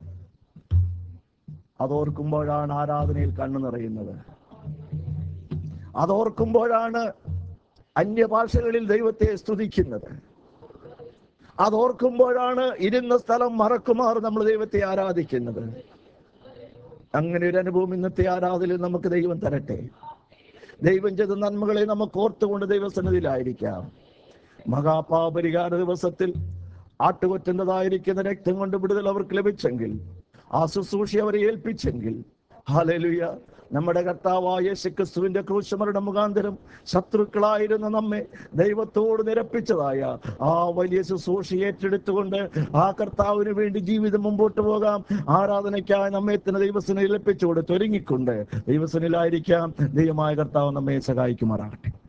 അതോർക്കുമ്പോഴാണ് ആരാധനയിൽ കണ്ണു നിറയുന്നത് അതോർക്കുമ്പോഴാണ് അന്യഭാഷകളിൽ ദൈവത്തെ സ്തുതിക്കുന്നത് അതോർക്കുമ്പോഴാണ് ഇരുന്ന സ്ഥലം മറക്കുമാർ നമ്മൾ ദൈവത്തെ ആരാധിക്കുന്നത് അങ്ങനെ ഒരു അനുഭവം ഇന്നത്തെ ആരാധനയിൽ നമുക്ക് ദൈവം തരട്ടെ ദൈവം ചെയ്ത നന്മകളെ നമുക്ക് ഓർത്തുകൊണ്ട് ദൈവസന്നിധിയിലായിരിക്കാം മഹാപാപരിഹാര ദിവസത്തിൽ ആട്ടുകൊറ്റൻ്റെതായിരിക്കുന്ന രക്തം കൊണ്ട് വിടുതൽ അവർക്ക് ലഭിച്ചെങ്കിൽ ആ ശുശ്രൂഷ അവരെ ഏൽപ്പിച്ചെങ്കിൽ ഹാലലുയ നമ്മുടെ കർത്താവായ യേശുക്രിസ്തുവിന്റെ ക്രൂശമരുടെ മുഖാന്തരം ശത്രുക്കളായിരുന്ന നമ്മെ ദൈവത്തോട് നിരപ്പിച്ചതായ ആ വലിയ ശുശ്രൂഷ ഏറ്റെടുത്തുകൊണ്ട് ആ കർത്താവിന് വേണ്ടി ജീവിതം മുമ്പോട്ട് പോകാം ആരാധനയ്ക്കായി നമ്മെ തന്നെ ദൈവസനെ ഏൽപ്പിച്ചുകൊണ്ട് ഒരുങ്ങിക്കൊണ്ട് ദൈവസനിലായിരിക്കാം ദൈവമായ കർത്താവ് നമ്മെ സഹായിക്കുമാറാകട്ടെ